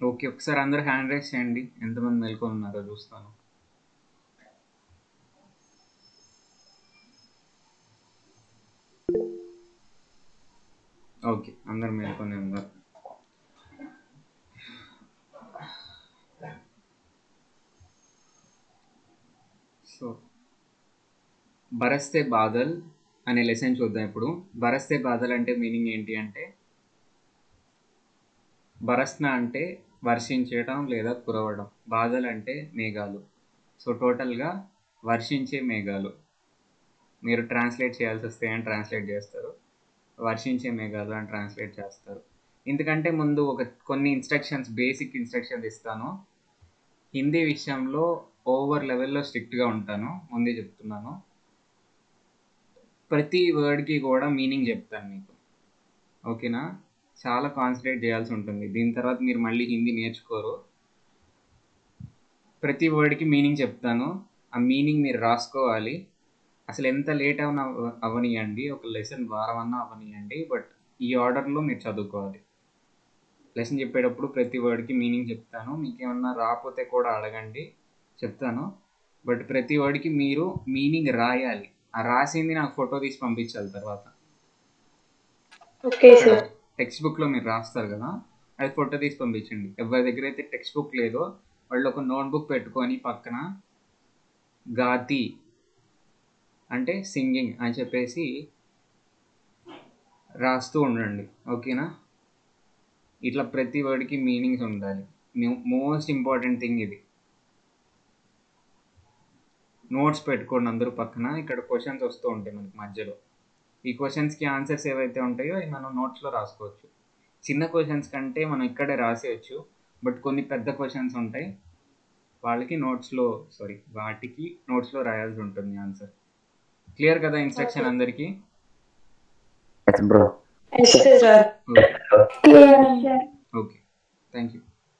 Okay ఒకసారి అందరు hand raise చేయండి ఎంతమంది మేల్కొని ఉన్నారో చూస్తాను ఓకే అందరు మేల్కొని ఉన్నారు సో బరస్తే బాదల్ అనే లెసన్ చూద్దాం ఇప్పుడు బరస్తే బాదల్ అంటే మీనింగ్ ఏంటి అంటే బరస్న అంటే వర్షించడం లేదా కురవడం బాదల్ అంటే మేఘాలు సో టోటల్గా వర్షించే మేఘాలు మీరు ట్రాన్స్లేట్ చేయాల్సి వస్తే అని ట్రాన్స్లేట్ చేస్తారు వర్షించే మేఘాలు అని ట్రాన్స్లేట్ చేస్తారు ఎందుకంటే ముందు ఒక కొన్ని ఇన్స్ట్రక్షన్స్ బేసిక్ ఇన్స్ట్రక్షన్స్ ఇస్తాను హిందీ విషయంలో ఓవర్ లెవెల్లో స్ట్రిక్ట్గా ఉంటాను ముందే చెప్తున్నాను ప్రతి వర్డ్కి కూడా మీనింగ్ చెప్తాను మీకు ఓకేనా చాలా కాన్సన్ట్రేట్ చేయాల్సి ఉంటుంది దీని తర్వాత మీరు మళ్ళీ హిందీ నేర్చుకోరు ప్రతి వర్డ్కి మీనింగ్ చెప్తాను ఆ మీనింగ్ మీరు రాసుకోవాలి అసలు ఎంత లేట్ అవన అవనియండి ఒక లెసన్ వారం అన్నా అవనియండి బట్ ఈ ఆర్డర్లో మీరు చదువుకోవాలి లెసన్ చెప్పేటప్పుడు ప్రతి వర్డ్కి మీనింగ్ చెప్తాను మీకు ఏమన్నా రాకపోతే కూడా అడగండి చెప్తాను బట్ ప్రతి వర్డ్కి మీరు మీనింగ్ రాయాలి ఆ రాసింది నాకు ఫోటో తీసి పంపించాలి తర్వాత ఓకే సార్ టెక్స్ట్ బుక్లో మీరు రాస్తారు కదా అది ఫోటో తీసి పంపించండి ఎవరి దగ్గర అయితే టెక్స్ట్ బుక్ లేదో వాళ్ళు ఒక నోట్బుక్ పెట్టుకొని పక్కన గాతి అంటే సింగింగ్ అని చెప్పేసి రాస్తూ ఉండండి ఓకేనా ఇట్లా ప్రతి వర్డ్కి మీనింగ్స్ ఉండాలి మోస్ట్ ఇంపార్టెంట్ థింగ్ ఇది నోట్స్ పెట్టుకోండి అందరూ పక్కన ఇక్కడ క్వశ్చన్స్ వస్తూ ఉంటాయి మనకి మధ్యలో ఈ క్వశ్చన్స్కి ఆన్సర్స్ ఏవైతే ఉంటాయో అవి మనం నోట్స్లో రాసుకోవచ్చు చిన్న క్వశ్చన్స్ కంటే మనం ఇక్కడే రాసేయచ్చు బట్ కొన్ని పెద్ద క్వశ్చన్స్ ఉంటాయి వాళ్ళకి నోట్స్లో సారీ వాటికి నోట్స్లో రాయాల్సి ఉంటుంది ఆన్సర్ క్లియర్ కదా ఇన్స్ట్రక్షన్ అందరికీ yes bro yes sir okay thank you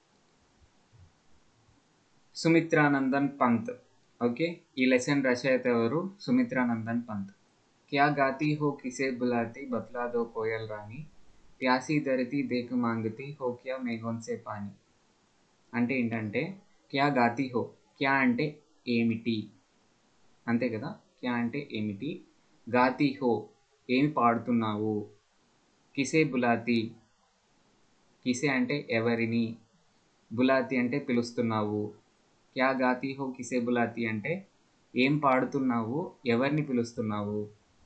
Sumitranandan Pant okay ఈ లెసన్ రచయిత ఎవరు సుమిత్రానందన్ పంత్ క్యా గాతి హో కిసే బులాతి బత్లా దో కోయల్ రాణి ప్యాసి ధరతి దేకు మాంగతి హో క్యా మేఘోన్ సే పాని అంటే ఏంటంటే క్యా గాతి హో క్యా అంటే ఏమిటి అంతే కదా క్యా అంటే ఏమిటి గాతి హో ఏమి పాడుతున్నావు కిసే బులాతి కిసే అంటే ఎవరిని బులాతి అంటే పిలుస్తున్నావు క్యా గాతి హో కిసే బులాతి అంటే ఏం పాడుతున్నావు ఎవరిని పిలుస్తున్నావు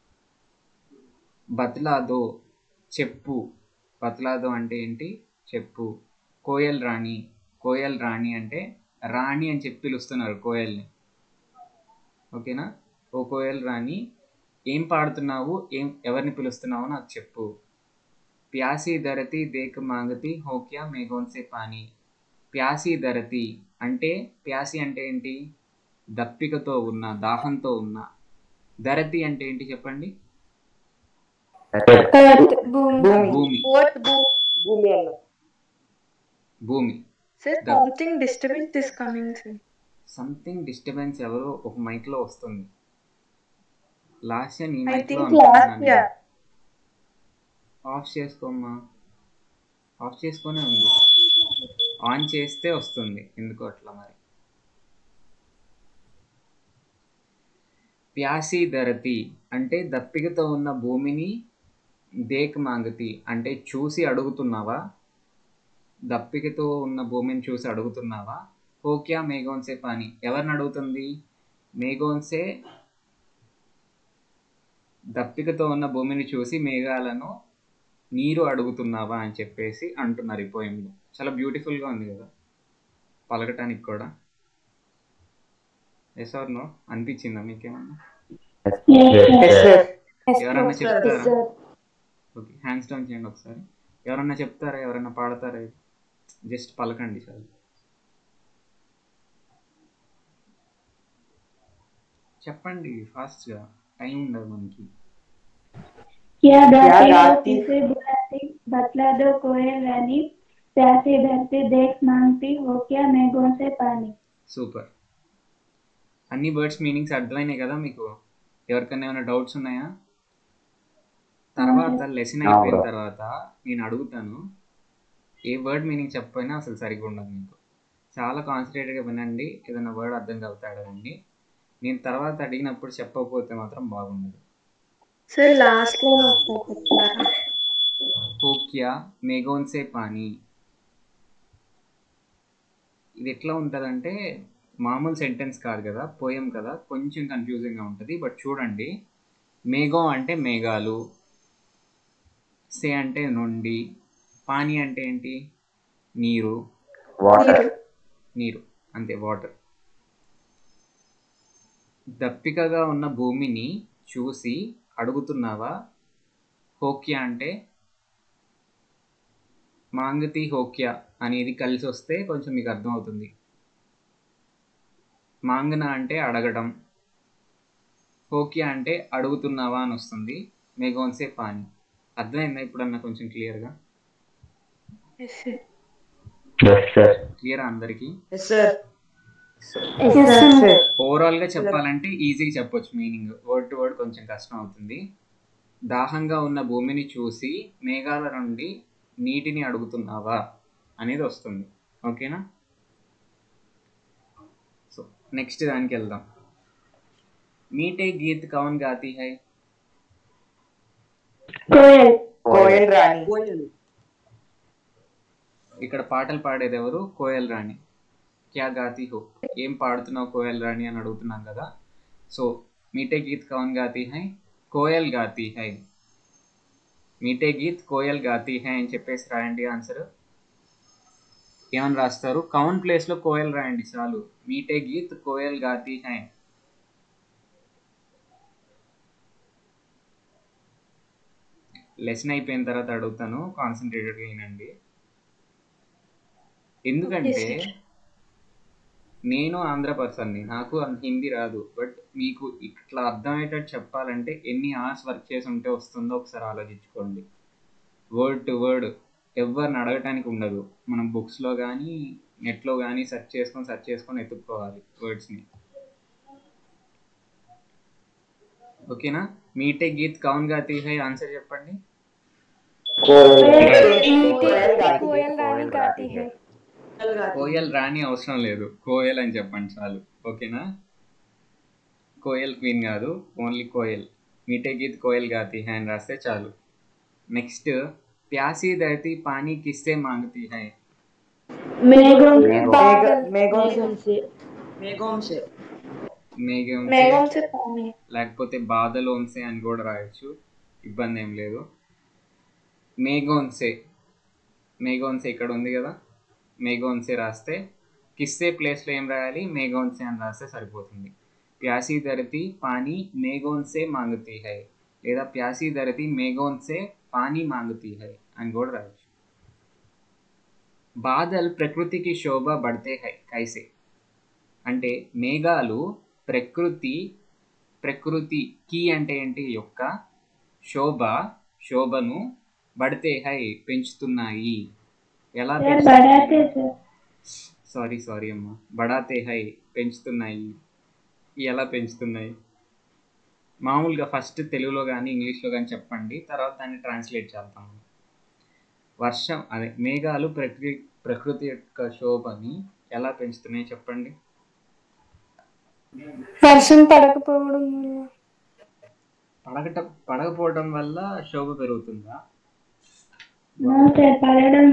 బత్లాదో చెప్పు బత్లాదో అంటే ఏంటి చెప్పు కోయల్ రాణి కోయల్ రాణి అంటే రాణి అని చెప్పి పిలుస్తున్నారు కోయల్ని ఓకేనా ఓ కోయల్ రాణి ఏం పాడుతున్నావు ఏం ఎవరిని పిలుస్తున్నావు నాకు చెప్పు ప్యాసి ధరతి దేక్ మాంగతి హోక్యా మేఘోన్సే పాని ప్యాసి ధరతి అంటే ప్యాసి అంటే ఏంటి దప్పికతో ఉన్న దాహంతో ఉన్న ధరతి అంటే ఏంటి చెప్పండి భూమి వాట్ భూమి అన్న భూమి sir The- something disturbance is coming sir something disturbance ఎవరో ఒక మైక్ లో వస్తుంది లాస్ట్ ఇయర్ నీ I మైక్ లో think last year. ఆఫ్ చేసుకోమ్మా ఆఫ్ చేసుకొనే ఉంది ఆన్ చేస్తే వస్తుంది ఎందుకు అట్లా మరి ప్యాసి ధరతి అంటే దప్పికతో ఉన్న భూమిని దేక్ మాంగతి అంటే చూసి అడుగుతున్నావా దప్పికతో ఉన్న భూమిని చూసి అడుగుతున్నావా హోక్యా మేఘోన్సే పాని ఎవరిని అడుగుతుంది మేఘోన్సే దప్పికతో ఉన్న భూమిని చూసి మేఘాలను నీరు అడుగుతున్నావా అని చెప్పేసి అంటున్నారు ఈ పోయంలో చాలా బ్యూటిఫుల్గా ఉంది కదా పలకటానికి కూడా ఎస్ ఆర్ నో అనిపించిందా మీకేమన్నా ఎస్ సార్ ఎవరన్నా sir. చెప్తారా ఓకే హ్యాండ్స్ డౌన్ చేయండి ఒకసారి ఎవరన్నా చెప్తారా ఎవరన్నా పాడతారా జస్ట్ పలకండి చాలు చెప్పండి ఫాస్ట్గా టైం ఉండదు మనకి क्या गाती हो गाती? किसे बुलाती बतला दो कोयल रानी प्यासी धरती देख मांगती हो क्या मेघों से पानी సూపర్ అన్ని వర్డ్స్ మీనింగ్స్ అర్థమైనాయి కదా మీకు ఎవరికైనా ఏమైనా డౌట్స్ ఉన్నాయా తర్వాత లెసన్ అయిపోయిన తర్వాత నేను అడుగుతాను ఏ వర్డ్ మీనింగ్ చెప్పపోయినా అసలు సరిగ్గా ఉండదు మీకు చాలా కాన్సన్ట్రేటెడ్గా వినండి ఏదైనా వర్డ్ అర్థం అవుతా అడగండి నేను తర్వాత అడిగినప్పుడు చెప్పకపోతే మాత్రం బాగుండదు సార్ లాస్ట్ లో ఒకసారి చెప్తారా హోక్యా మేగోన్సే పానీ ఇది ఎట్లా ఉంటుందంటే మామూలు సెంటెన్స్ కాదు కదా పోయం కదా కొంచెం కన్ఫ్యూజింగ్గా ఉంటుంది బట్ చూడండి మేఘం అంటే మేఘాలు సే అంటే నుండి పానీ అంటే ఏంటి నీరు వాటర్ నీరు అంతే వాటర్ దప్పికగా ఉన్న భూమిని చూసి అడుగుతున్నావా హోక్యా అంటే మాంగతి హోక్యా అనేది కలిసి వస్తే కొంచెం మీకు అర్థమవుతుంది మాంగన అంటే అడగడం హోక్యా అంటే అడుగుతున్నావా అని వస్తుంది మెగోన్సే పాని అర్థమైందా ఇప్పుడన్నా కొంచెం క్లియర్గా yes sir yes sir clear అందరికీ ఎస్ సార్ ఓవరాల్గా చెప్పాలంటే ఈజీగా చెప్పొచ్చు మీనింగ్ వర్డ్ టు వర్డ్ కొంచెం కష్టం అవుతుంది దాహంగా ఉన్న భూమిని చూసి మేఘాల నుండి నీటిని అడుగుతున్నావా అనేది వస్తుంది ఓకేనా సో నెక్స్ట్ దానికి వెళ్దాం మీటే గీత్ కౌన్ గాతి హై कोयल కోయల్ రాణి ఇక్కడ పాటలు పాడేది ఎవరు కోయల్ రాణి క్యా గాతి హో ఏం పాడుతున్నావు కోయల్ రాణి అని అడుగుతున్నాం కదా సో మీటే గీత్ కౌన్ గాతి హై కోయల్ గాతి హై మీటే గీత్ కోయల్ గాతి హై అని చెప్పేసి రాయండి ఆన్సర్ ఏమని రాస్తారు కౌన్ ప్లేస్లో కోయల్ రాయండి చాలు మీటే గీత్ కోయల్ గాతి హై లెసన్ అయిపోయిన తర్వాత అడుగుతాను కాన్సన్ట్రేటెడ్గా వినండి ఎందుకంటే Okay, sir. నేను ఆంధ్ర పర్సన్ని నాకు అంత హిందీ రాదు బట్ మీకు ఇట్లా అర్థమయ్యేటట్టు చెప్పాలంటే ఎన్ని అవర్స్ వర్క్ చేసి ఉంటే వస్తుందో ఒకసారి ఆలోచించుకోండి వర్డ్ టు వర్డ్ ఎవరిని అడగటానికి ఉండదు మనం బుక్స్లో కానీ నెట్లో కానీ సెర్చ్ చేసుకొని సెర్చ్ చేసుకొని ఎత్తుక్కోవాలి వర్డ్స్ని ఓకేనా మీటే గీత్ కౌన్ గాతి హై ఆన్సర్ చెప్పండి కోయల్ రాణి గాతి హై కోయల్ రాణి అవసరం లేదు కోయల్ అని చెప్పండి చాలు ఓకేనా కోయల్ క్వీన్ కాదు ఓన్లీ కోయల్ మీటే గీత్ కోయల్ గాతి హై అని రాస్తే చాలు నెక్స్ట్ ప్యాసీ ధరతి పానీ కిస్తే మాంగతి హై मेघों बादल మేఘం से మేఘం సే మేఘం సే, మేఘం से पानी లేకపోతే బాధలోంసే అని కూడా రాయొచ్చు ఇబ్బంది ఏం లేదు మేఘోన్సే మేఘోన్సే ఇక్కడ ఉంది కదా మేఘోన్సే రాస్తే కిస్సే ప్లేస్లో ఏం రాయాలి మేఘోన్సే అని రాస్తే సరిపోతుంది ప్యాసీ ధరతి పానీ మేఘోన్సే మాంగతి హై లేదా ప్యాసీ ధరతి మేఘోన్సే పానీ మాంగతి హై అని కూడా రాయొచ్చు బాదల్ ప్రకృతికి శోభ బడితే హై కైసే అంటే మేఘాలు ప్రకృతి ప్రకృతికి అంటే ఏంటి యొక్క శోభ శోభను బడితే హై పెంచుతున్నాయి ఎలా सर बढ़ाते सर సారీ సారీ అమ్మా బడాతే హై పెంచుతున్నాయి ఎలా పెంచుతున్నాయి మామూలుగా ఫస్ట్ తెలుగులో కానీ ఇంగ్లీష్లో కానీ చెప్పండి తర్వాత దాన్ని ట్రాన్స్లేట్ చేద్దాం వర్షం అదే మేఘాలు ప్రకృతి ప్రకృతి యొక్క శోభని ఎలా పెంచుతున్నాయి చెప్పండి వర్షం పడకపోవడం వల్ల పడగట పడకపోవడం వల్ల శోభ పెరుగుతుందా नो सर पढ़ना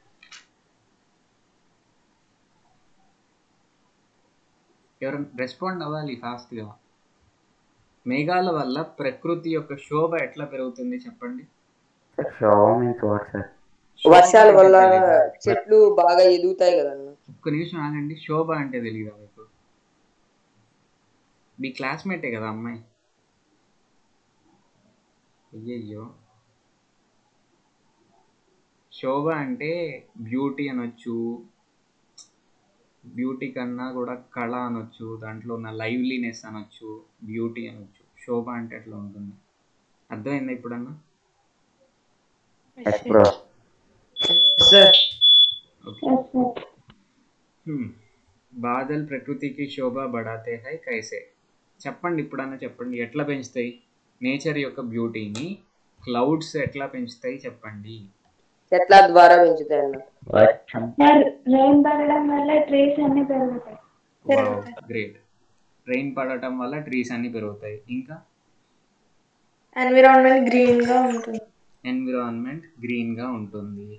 ఎవరు రెస్పాండ్ అవ్వాలి ఫాస్ట్గా మేఘాల వల్ల ప్రకృతి యొక్క శోభ ఎట్లా పెరుగుతుంది చెప్పండి షోవ మీన్స్ వాట్ సార్ వర్షాల వల్ల అంటే తెలీదా? చెట్లు బాగా ఎదుగుతాయి కదన్న ఒక్క నిమిషం ఆగండి శోభ అంటే తెలియదా మీకు మీ క్లాస్మేటే కదా అమ్మాయి అయ్యయ్యో శోభ అంటే బ్యూటీ అనొచ్చు బ్యూటీ కన్నా కూడా కళ అనొచ్చు దాంట్లో ఉన్న లైవ్లీనెస్ అనొచ్చు బ్యూటీ అనొచ్చు శోభ అంటే అట్లా ఉంటుంది అర్థమైందా ఇప్పుడన్నా yes bro sir okay yes sir hmm. బాదల్ ప్రకృతికి శోభ బడాతే హై కైసే చెప్పండి ఇప్పుడన్నా చెప్పండి ఎట్లా పెంచుతాయి నేచర్ యొక్క బ్యూటీని క్లౌడ్స్ ఎట్లా పెంచుతాయి చెప్పండి చెట్ల ద్వారా పెంచుతాయి అన్న వర్షం సార్ రెయిన్ పడడం వల్ల ట్రీస్ అన్ని పెరుగుతాయి గ్రేట్ రెయిన్ పడటం వల్ల ట్రీస్ అన్ని పెరుగుతాయి ఇంకా ఎన్విరాన్మెంట్ గ్రీన్ గా ఉంటుంది ఎన్విరాన్మెంట్ గ్రీన్ గా ఉంటుంది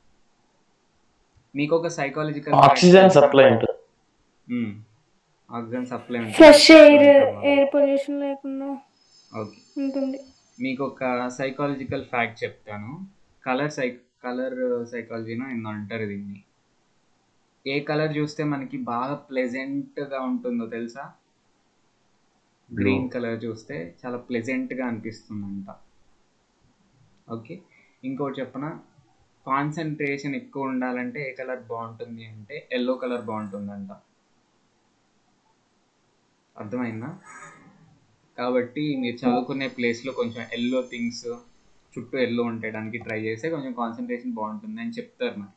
మీకు ఒక సైకాలజికల్ ఆక్సిజన్ సప్లై ఉంటుంది oxygen supply fresh air air pollution లేకుండా ఓకే ఉంటుంది మీకు మీకు ఒక సైకాలజికల్ ఫ్యాక్ట్ చెప్తాను కలర్ సై కలర్ సైకాలజీనో ఎన్నో అంటారు దీన్ని ఏ కలర్ చూస్తే మనకి బాగా ప్లెజెంట్గా ఉంటుందో తెలుసా గ్రీన్ కలర్ చూస్తే చాలా ప్లెజెంట్గా అనిపిస్తుందంట ఓకే ఇంకోటి చెప్పన కాన్సన్ట్రేషన్ ఎక్కువ ఉండాలంటే ఏ కలర్ బాగుంటుంది అంటే ఎల్లో కలర్ బాగుంటుందంట అర్థమైందా కాబట్టి మీరు చదువుకునే ప్లేస్లో కొంచెం ఎల్లో థింగ్స్ చుట్టూ ఎల్లో ఉండడానికి ట్రై చేస్తే కొంచెం కాన్సన్ట్రేషన్ బాగుంటుంది అని చెప్తారు మరి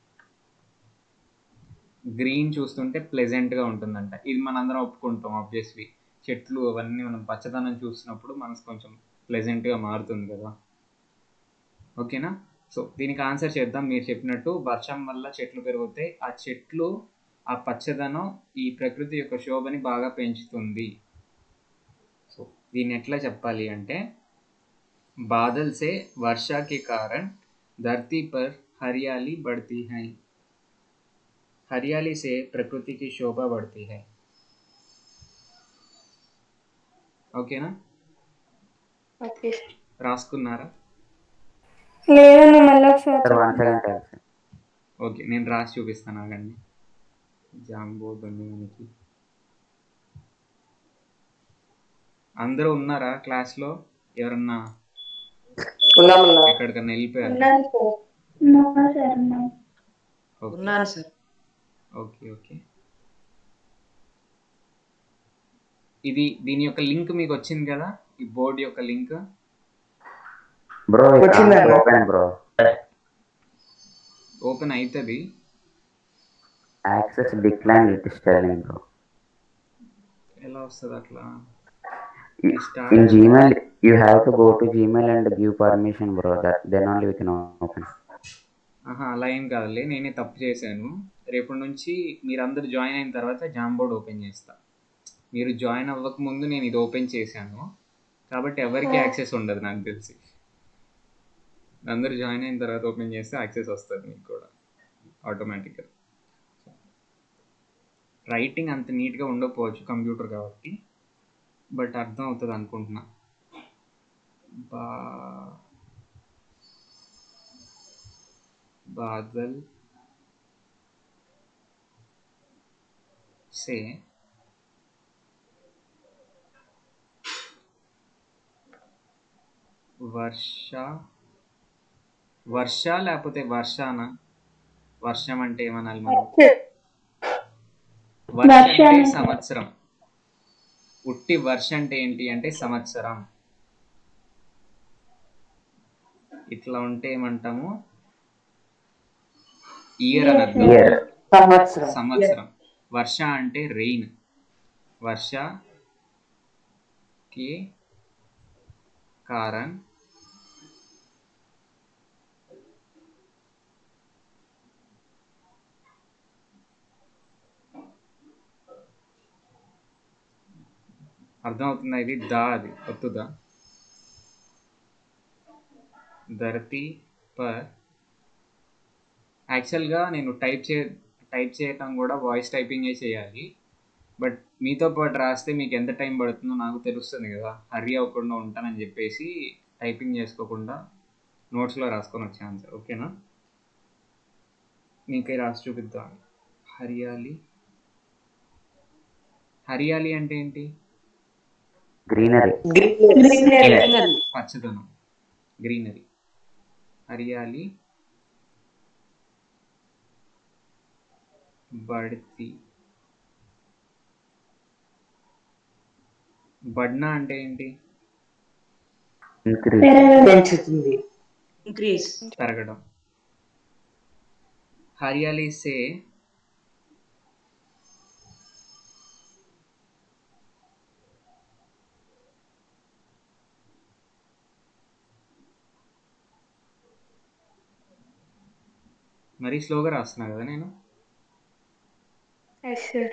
గ్రీన్ చూస్తుంటే ప్లెజెంట్గా ఉంటుందంట ఇది మనందరం ఒప్పుకుంటాం ఆబ్వియస్లీ చెట్లు అవన్నీ మనం పచ్చదనం చూసినప్పుడు మనసు కొంచెం ప్లెజెంట్గా మారుతుంది కదా ఓకేనా సో దీనికి ఆన్సర్ చేద్దాం మీరు చెప్పినట్టు వర్షం వల్ల చెట్లు పెరుగుతాయి ఆ చెట్లు ఆ పచ్చదనం ఈ ప్రకృతి యొక్క శోభని బాగా పెంచుతుంది సో దీన్ని ఎట్లా చెప్పాలి అంటే बादल से वर्षा के कारण धरती पर हरियाली बढ़ती है हरियाली से प्रकृति की शोभा बढ़ती है ఓకేనా ఓకే రాసుకున్నారా లేదన్న మళ్ళీ ఒకసారి sir one second sir okay నేను రాసి చూపిస్తాను ఆగండి జాంబోర్డ్ ఉంది మనకి అందరూ ఉన్నారా క్లాస్లో ఎవరన్నా ఉన్నామన్నా ఎక్కడికన్నా వెళ్ళిపోయారు ఉన్నాను sir no sir no okay ఉన్నాను సార్ ఓకే ఓకే ఇది దీని యొక్క లింక్ మీకు వచ్చింది కదా ఈ బోర్డ్ యొక్క లింక్ బ్రో వచ్చిందండి. ఓపెన్ బ్రో ఓపెన్ అవుతుంది access decline it is telling bro ఎలా వస్తుంది అట్లా in gmail you have to go to gmail and give permission bro that then only we can open ఆహా అలా ఏం కాదులే నేనే తప్పు చేశాను రేపటి నుంచి మీరందరూ జాయిన్ అయిన తర్వాత జామ్ బోర్డ్ ఓపెన్ చేస్తా మీరు జాయిన్ అవ్వక ముందు నేను ఇది ఓపెన్ చేశాను కాబట్టి ఎవరికి యాక్సెస్ ఉండదు నాకు తెలిసి అందరూ జాయిన్ అయిన తర్వాత ఓపెన్ చేస్తే యాక్సెస్ వస్తుంది మీకు కూడా ఆటోమేటిక్గా రైటింగ్ అంత నీట్గా ఉండకపోవచ్చు కంప్యూటర్ కాబట్టి బట్ అర్థం అవుతుంది అనుకుంటున్నా బా बादल से వర్ష వర్ష లేకపోతే వర్షాన వర్షం అంటే ఏమనాలి మనం వర్ష అంటే వర్షాన్ని. సంవత్సరం ఉట్టి వర్ష అంటే ఏంటి అంటే సంవత్సరం ఇట్లా ఉంటే ఏమంటాము ఇయర్ అని అర్థం Year. సంవత్సరం సంవత్సరం వర్ష అంటే రెయిన్ వర్ష కే కారణ్ అర్థమవుతుందా ఇది దా అది ఒత్తుదా ధరతి పర్ యాక్చువల్గా నేను టైప్ చే టైప్ చేయటం కూడా వాయిస్ టైపింగే చేయాలి బట్ మీతో పాటు రాస్తే మీకు ఎంత టైం పడుతుందో నాకు తెలుస్తుంది కదా హర్రీ అవ్వకుండా ఉంటానని చెప్పేసి టైపింగ్ చేసుకోకుండా నోట్స్లో రాసుకొని వచ్చాను సార్ ఓకేనా మీకే రాసి చూపిద్దాం హరియాలి హరియాలి అంటే ఏంటి గ్రీనరీ గ్రీనరీ పచ్చదనం గ్రీనరీ హరియాలి బడ్తి బడ్నా అంటే ఏంటి ఇంక్రీజ్ పెంచుతుంది ఇంక్రీజ్ పెరగడం హరియాలి సే మరీ స్లోగా రాస్తున్నా కదా నేను ఎస్ సార్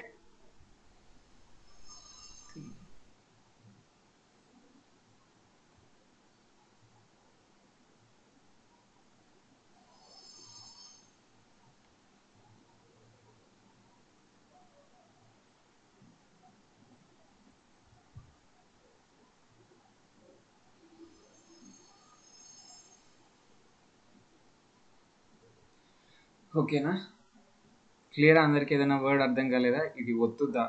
ఓకేనా క్లియర్ అందరికి ఏదైనా వర్డ్ అర్థం కాలేదా ఇది ఒత్తుదా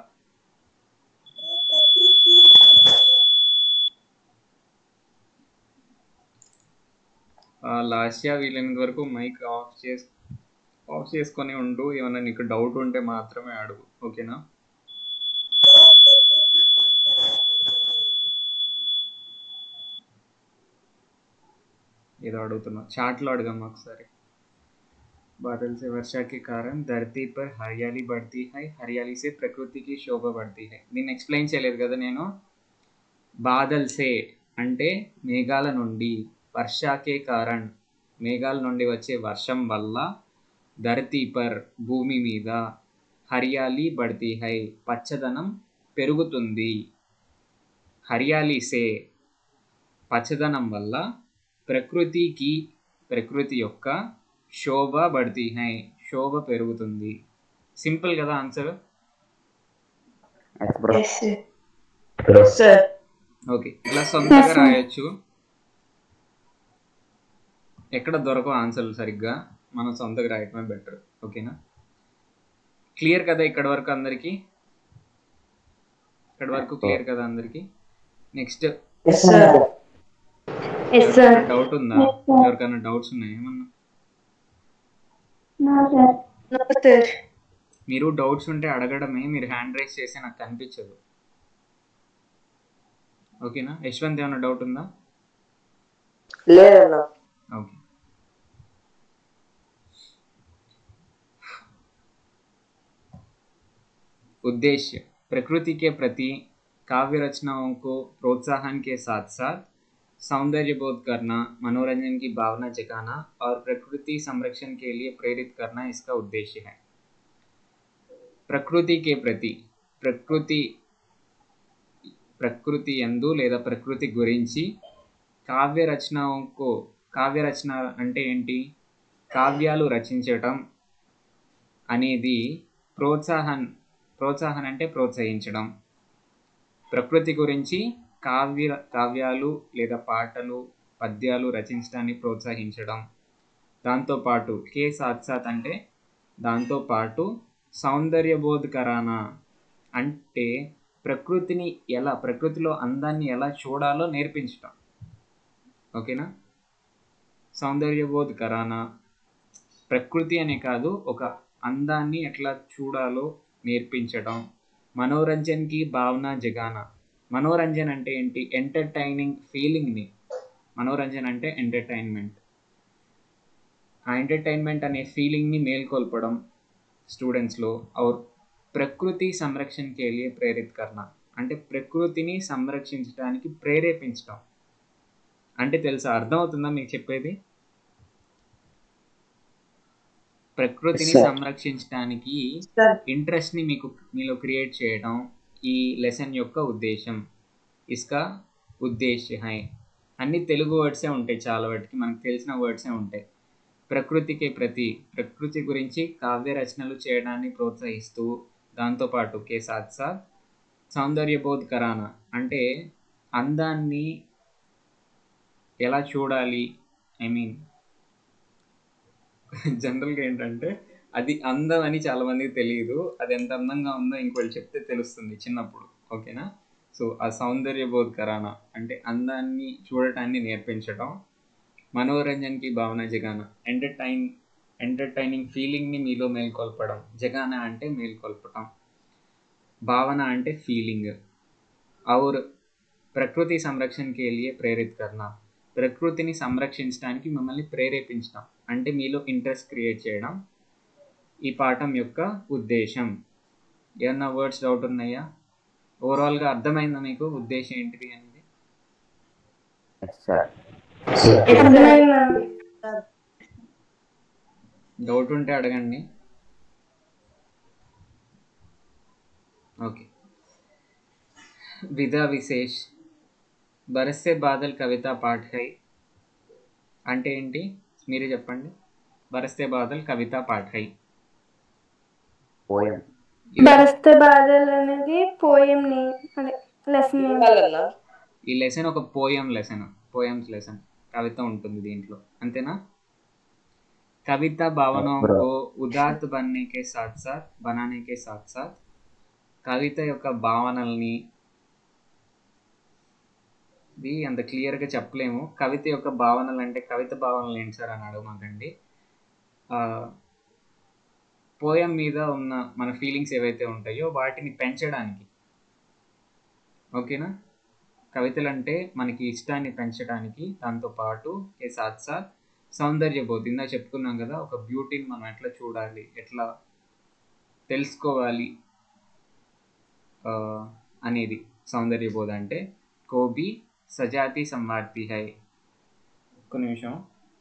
లాస్ట్ ఇయర్ వీలైనంత వరకు మైక్ ఆఫ్ చేసి ఆఫ్ చేసుకొని ఉండు ఏమన్నా నీకు డౌట్ ఉంటే మాత్రమే అడుగు ఓకేనా ఏదో అడుగుతున్నా చాట్లో అడగమ్మా ఒకసారి बादल से वर्षा के कारण धरती पर हरियाली बढ़ती है हरियाली से प्रकृति की शोभा बढ़ती है దీన్ని ఎక్స్ప్లెయిన్ చేయలేదు కదా నేను బాదల్ సే అంటే మేఘాల నుండి వర్షాకే కారణ్ మేఘాల నుండి వచ్చే వర్షం వల్ల ధరతీ పర్ భూమి మీద హరియాలి బడ్తీ హై పచ్చదనం పెరుగుతుంది హరియాలి సే పచ్చదనం వల్ల ప్రకృతికి ప్రకృతి యొక్క శోభ బడ్తీ హై శోభ పెరుగుతుంది సింపుల్ కదా answer yes bro yes sir bro sir okay ఇలా సొంతంగా రాయొచ్చు ఎక్కడ దొరకవు ఆన్సర్లు సరిగ్గా మనం సొంతగా రాయటమే బెటర్ ఓకేనా క్లియర్ కదా ఇక్కడ వరకు అందరికి ఇక్కడ వరకు క్లియర్ కదా అందరికి next yes sir yes sir doubt ఉందా ఎవరికైనా డౌట్స్ ఉన్నాయా ఏమన్నా No, sir. నో సార్ మీరు డౌట్స్ ఉంటే అడగడమే మీరు హ్యాండ్ రైస్ చేస్తే నాకు కనిపించదు ఓకేనా యశ్వంత్ ఏమైనా డౌట్ ఉందా లేదన్నా ओके उद्देश्य प्रकृति के प्रति काव्य रचनाओं को प्रोत्साहन के साथ साथ सौंदर्य बोध करना मनोरंजन की भावना जगाना और प्रकृति संरक्षण के लिए प्रेरित करना इसका उद्देश्य है प्रकृति के प्रति प्रकृति ప్రకృతి ఎందు లేదా ప్రకృతి గురించి కావ్య రచనకు కావ్య రచన అంటే ఏంటి కావ్యాలు రచించటం అనేది ప్రోత్సాహన్ ప్రోత్సాహన్ అంటే ప్రోత్సహించడం ప్రకృతి గురించి కావ్య కావ్యాలు లేదా పాటలు పద్యాలు రచించడాన్ని ప్రోత్సహించడం దాంతోపాటు కే సాత్ సాత్ అంటే దాంతోపాటు సౌందర్యబోధకరాన అంటే ప్రకృతిని ఎలా ప్రకృతిలో అందాన్ని ఎలా చూడాలో నేర్పించటం ఓకేనా సౌందర్యబోధ్ కరానా ప్రకృతి అనే కాదు ఒక అందాన్ని ఎట్లా చూడాలో నేర్పించడం మనోరంజన్కి భావన జగాన మనోరంజన్ అంటే ఏంటి ఎంటర్టైనింగ్ ఫీలింగ్ని మనోరంజన్ అంటే ఎంటర్టైన్మెంట్ ఆ ఎంటర్టైన్మెంట్ అనే ఫీలింగ్ని మేల్కొల్పడం స్టూడెంట్స్లో और ప్రకృతి సంరక్షణ के लिए ప్రేరిత్ करना అంటే ప్రకృతిని సంరక్షించడానికి ప్రేరేపించడం అంటే తెలుసా అర్థమవుతుందా మీకు చెప్పేది ప్రకృతిని Sir. సంరక్షించడానికి సార్ ఇంట్రెస్ట్ ని మీకు మీలో క్రియేట్ చేయడం ఈ లెసన్ యొక్క ఉద్దేశం ఇస్కా ఉద్దేశ్య హై అన్ని తెలుగు వర్డ్సే ఉంటాయి చాలా వాటికి మనకు తెలిసిన వర్డ్సే ఉంటాయి ప్రకృతికి ప్రతి ప్రకృతి గురించి కావ్య రచనలు చేయడాన్ని ప్రోత్సహిస్తూ దాంతోపాటు కే సాత్ సాత్ సౌందర్యబోధ్ కరానా అంటే అందాన్ని ఎలా చూడాలి ఐ మీన్ జనరల్గా ఏంటంటే అది అందం అని చాలా మందికి తెలియదు అది ఎంత అందంగా ఉందో ఇంకోటి చెప్తే తెలుస్తుంది చిన్నప్పుడు ఓకేనా సో ఆ సౌందర్య బోధ్ కరానా అంటే అందాన్ని చూడటాన్ని నేర్పించడం మనోరంజన్కి భావన జగాన ఎంటర్టైన్ ఎంటర్టైనింగ్ ఫీలింగ్ని మీలో మేల్కొల్పడం జగాన అంటే మేల్కొల్పటం భావన అంటే ఫీలింగ్ और ప్రకృతి సంరక్షణకి వెళ్ళి ప్రేరిత్ కర్ణ ప్రకృతిని సంరక్షించడానికి మిమ్మల్ని ప్రేరేపించడం అంటే మీలో ఇంట్రెస్ట్ క్రియేట్ చేయడం ఈ పాఠం యొక్క ఉద్దేశం ఏమన్నా వర్డ్స్ డౌట్ ఉన్నాయా ఓవరాల్గా అర్థమైందా మీకు ఉద్దేశం ఏంటిది అనేది ఎస్ సార్ అర్థమైందా డౌట్ ఉంటే అడగండి ఓకే విధా విశేష్ బరసే బాదల్ కవిత పాఠ్ హై అంటే ఏంటి మీరే చెప్పండి బరసే బాదల్ కవిత పాఠ్ హై పోయం బరస్తే బాధలు అనేది పోయం నేమ్ అదే లెసన్ నేమ్ వాళ్ళన్నా ఈ లెసన్ ఒక పోయం లెసన్ పోయమ్స్ లెసన్ కవిత ఉంటుంది దీంట్లో అంతేనా कविता भावनाओं Bro. को उदात्त बनने के साथ साथ बनाने के साथ साथ కవిత యొక్క భావనల్ని ఇది అంత క్లియర్గా చెప్పలేము కవిత యొక్క భావనలు అంటే కవిత భావనలు ఏంటి సార్ అని అడగమాకండి పోయం మీద ఉన్న మన ఫీలింగ్స్ ఏవైతే ఉంటాయో వాటిని పెంచడానికి ఓకేనా కవితలు అంటే మనకి ఇష్టాన్ని పెంచడానికి దాంతో పాటు ఏ సాత్ సాత్ సౌందర్య బోధ ఇందా చెప్పుకున్నాం కదా ఒక బ్యూటీని మనం ఎట్లా చూడాలి ఎట్లా తెలుసుకోవాలి ఆ, అనేది సౌందర్య బోధ అంటే కోబి సజాతి సంవార్తి హై ఒక్క నిమిషం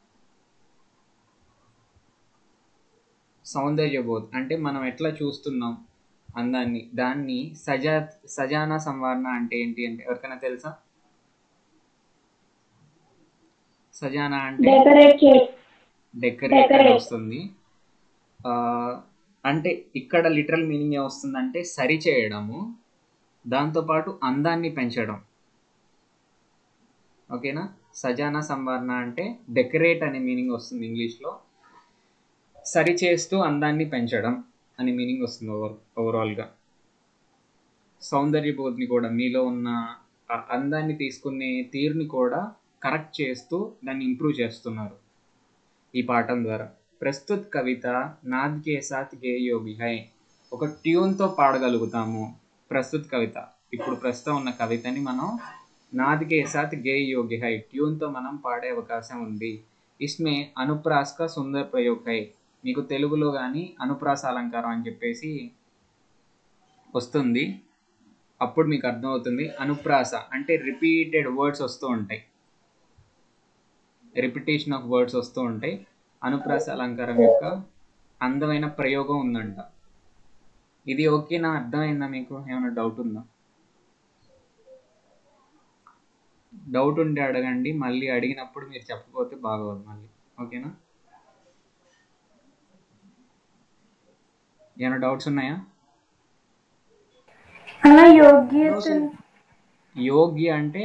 సౌందర్య బోధ అంటే మనం ఎట్లా చూస్తున్నాం అందాన్ని దాన్ని సజా సజానా సంవారణ అంటే ఏంటి అంటే ఎవరికైనా తెలుసా సజానా అంటే డెకరేట్ చే డెకరేట్ అని Decorate. వస్తుంది ఆ, అంటే ఇక్కడ లిటరల్ మీనింగ్ ఏమొస్తుందంటే సరి చేయడము దాంతోపాటు అందాన్ని పెంచడం ఓకేనా సజానా సంవరణ అంటే డెకరేట్ అనే మీనింగ్ వస్తుంది ఇంగ్లీష్లో సరి చేస్తూ అందాన్ని పెంచడం అనే మీనింగ్ వస్తుంది ఓవర్ ఓవరాల్గా సౌందర్య బోధిని కూడా మీలో ఉన్న ఆ అందాన్ని తీసుకునే తీరుని కూడా కరెక్ట్ చేస్తూ దాన్ని ఇంప్రూవ్ చేస్తున్నారు ఈ పాఠం ద్వారా ప్రస్తుత్ కవిత నాద్ కే సాత్ గే యోగి హై ఒక ట్యూన్తో పాడగలుగుతాము ప్రస్తుత్ కవిత ఇప్పుడు ప్రస్తుతం ఉన్న కవితని మనం నాద్ కే సాత్ గే యోగి హై ట్యూన్తో మనం పాడే అవకాశం ఉంది ఇస్మే అనుప్రాస్ కా సుందర్ ప్రయోగ్ హై మీకు తెలుగులో కానీ అనుప్రాస అలంకారం అని చెప్పేసి వస్తుంది అప్పుడు మీకు అర్థమవుతుంది అనుప్రాస అంటే రిపీటెడ్ వర్డ్స్ వస్తూ ఉంటాయి రిపిటేషన్ ఆఫ్ వర్డ్స్ వస్తూ ఉంటాయి అనుప్రాస అలంకారం యొక్క అందమైన ప్రయోగం ఉందంట ఇది ఓకేనా అర్థమైందా మీకు ఏమైనా డౌట్ ఉందా డౌట్ ఉంటే అడగండి మళ్ళీ అడిగినప్పుడు మీరు చెప్పకపోతే బాగోదు మళ్ళీ ఓకేనా ఏమైనా డౌట్స్ ఉన్నాయా అలా యోగ్యత యోగ్య అంటే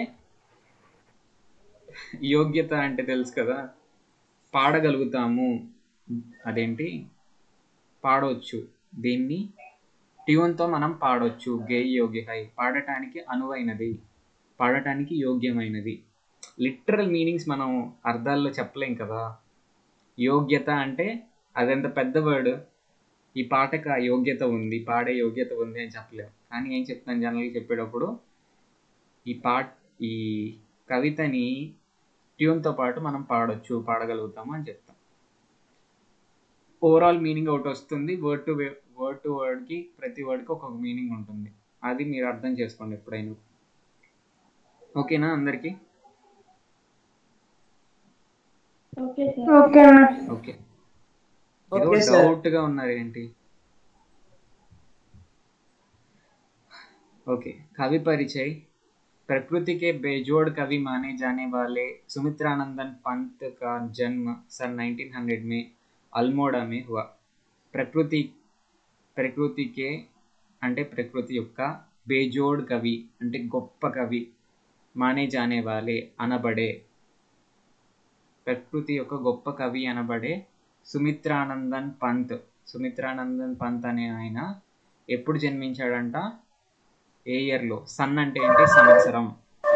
యోగ్యత అంటే తెలుసు కదా పాడగలుగుతాము అదేంటి పాడవచ్చు దీన్ని ట్యూన్తో మనం పాడవచ్చు గేయ యోగ్య హై పాడటానికి అనువైనది పాడటానికి యోగ్యమైనది లిటరల్ మీనింగ్స్ మనం అర్థాల్లో చెప్పలేం కదా యోగ్యత అంటే అదెంత పెద్ద వర్డ్ ఈ పాటకు ఆ యోగ్యత ఉంది పాడే యోగ్యత ఉంది అని చెప్పలేం కానీ ఏం చెప్తాను జనరల్గా చెప్పేటప్పుడు ఈ పాట ఈ కవితని ట్యూన్తో పాటు మనం పాడొచ్చు పాడగలుగుతాము అని చెప్తాం ఓవరాల్ మీనింగ్ ఒకటి వస్తుంది వర్డ్ టు వర్డ్ టు వర్డ్కి ప్రతి వర్డ్కి ఒక్కొక్క మీనింగ్ ఉంటుంది అది మీరు అర్థం చేసుకోండి ఎప్పుడైనా ఓకేనా అందరికీ ఓకే సార్ ఓకే అన్న ఓకే ఏదో ఓకే సార్ డౌట్గా ఉన్నారు ఏంటి ओके कवि परिचय प्रकृति के बेजोड़ कवि माने जाने वाले सुमित्रानंदन पंत का जन्म सन 1900 में अल्मोड़ा में हुआ ప్రకృతి ప్రకృతికే అంటే ప్రకృతి యొక్క బేజోడ్ కవి అంటే గొప్ప కవి మానే జానే వాలే అనబడే ప్రకృతి యొక్క గొప్ప కవి అనబడే సుమిత్రానందన్ పంత్ సుమిత్రానందన్ పంత్ అనే ఆయన ఎప్పుడు జన్మించాడంట ఏ ఇయర్లో సన్ అంటే ఏంటి సంవత్సరం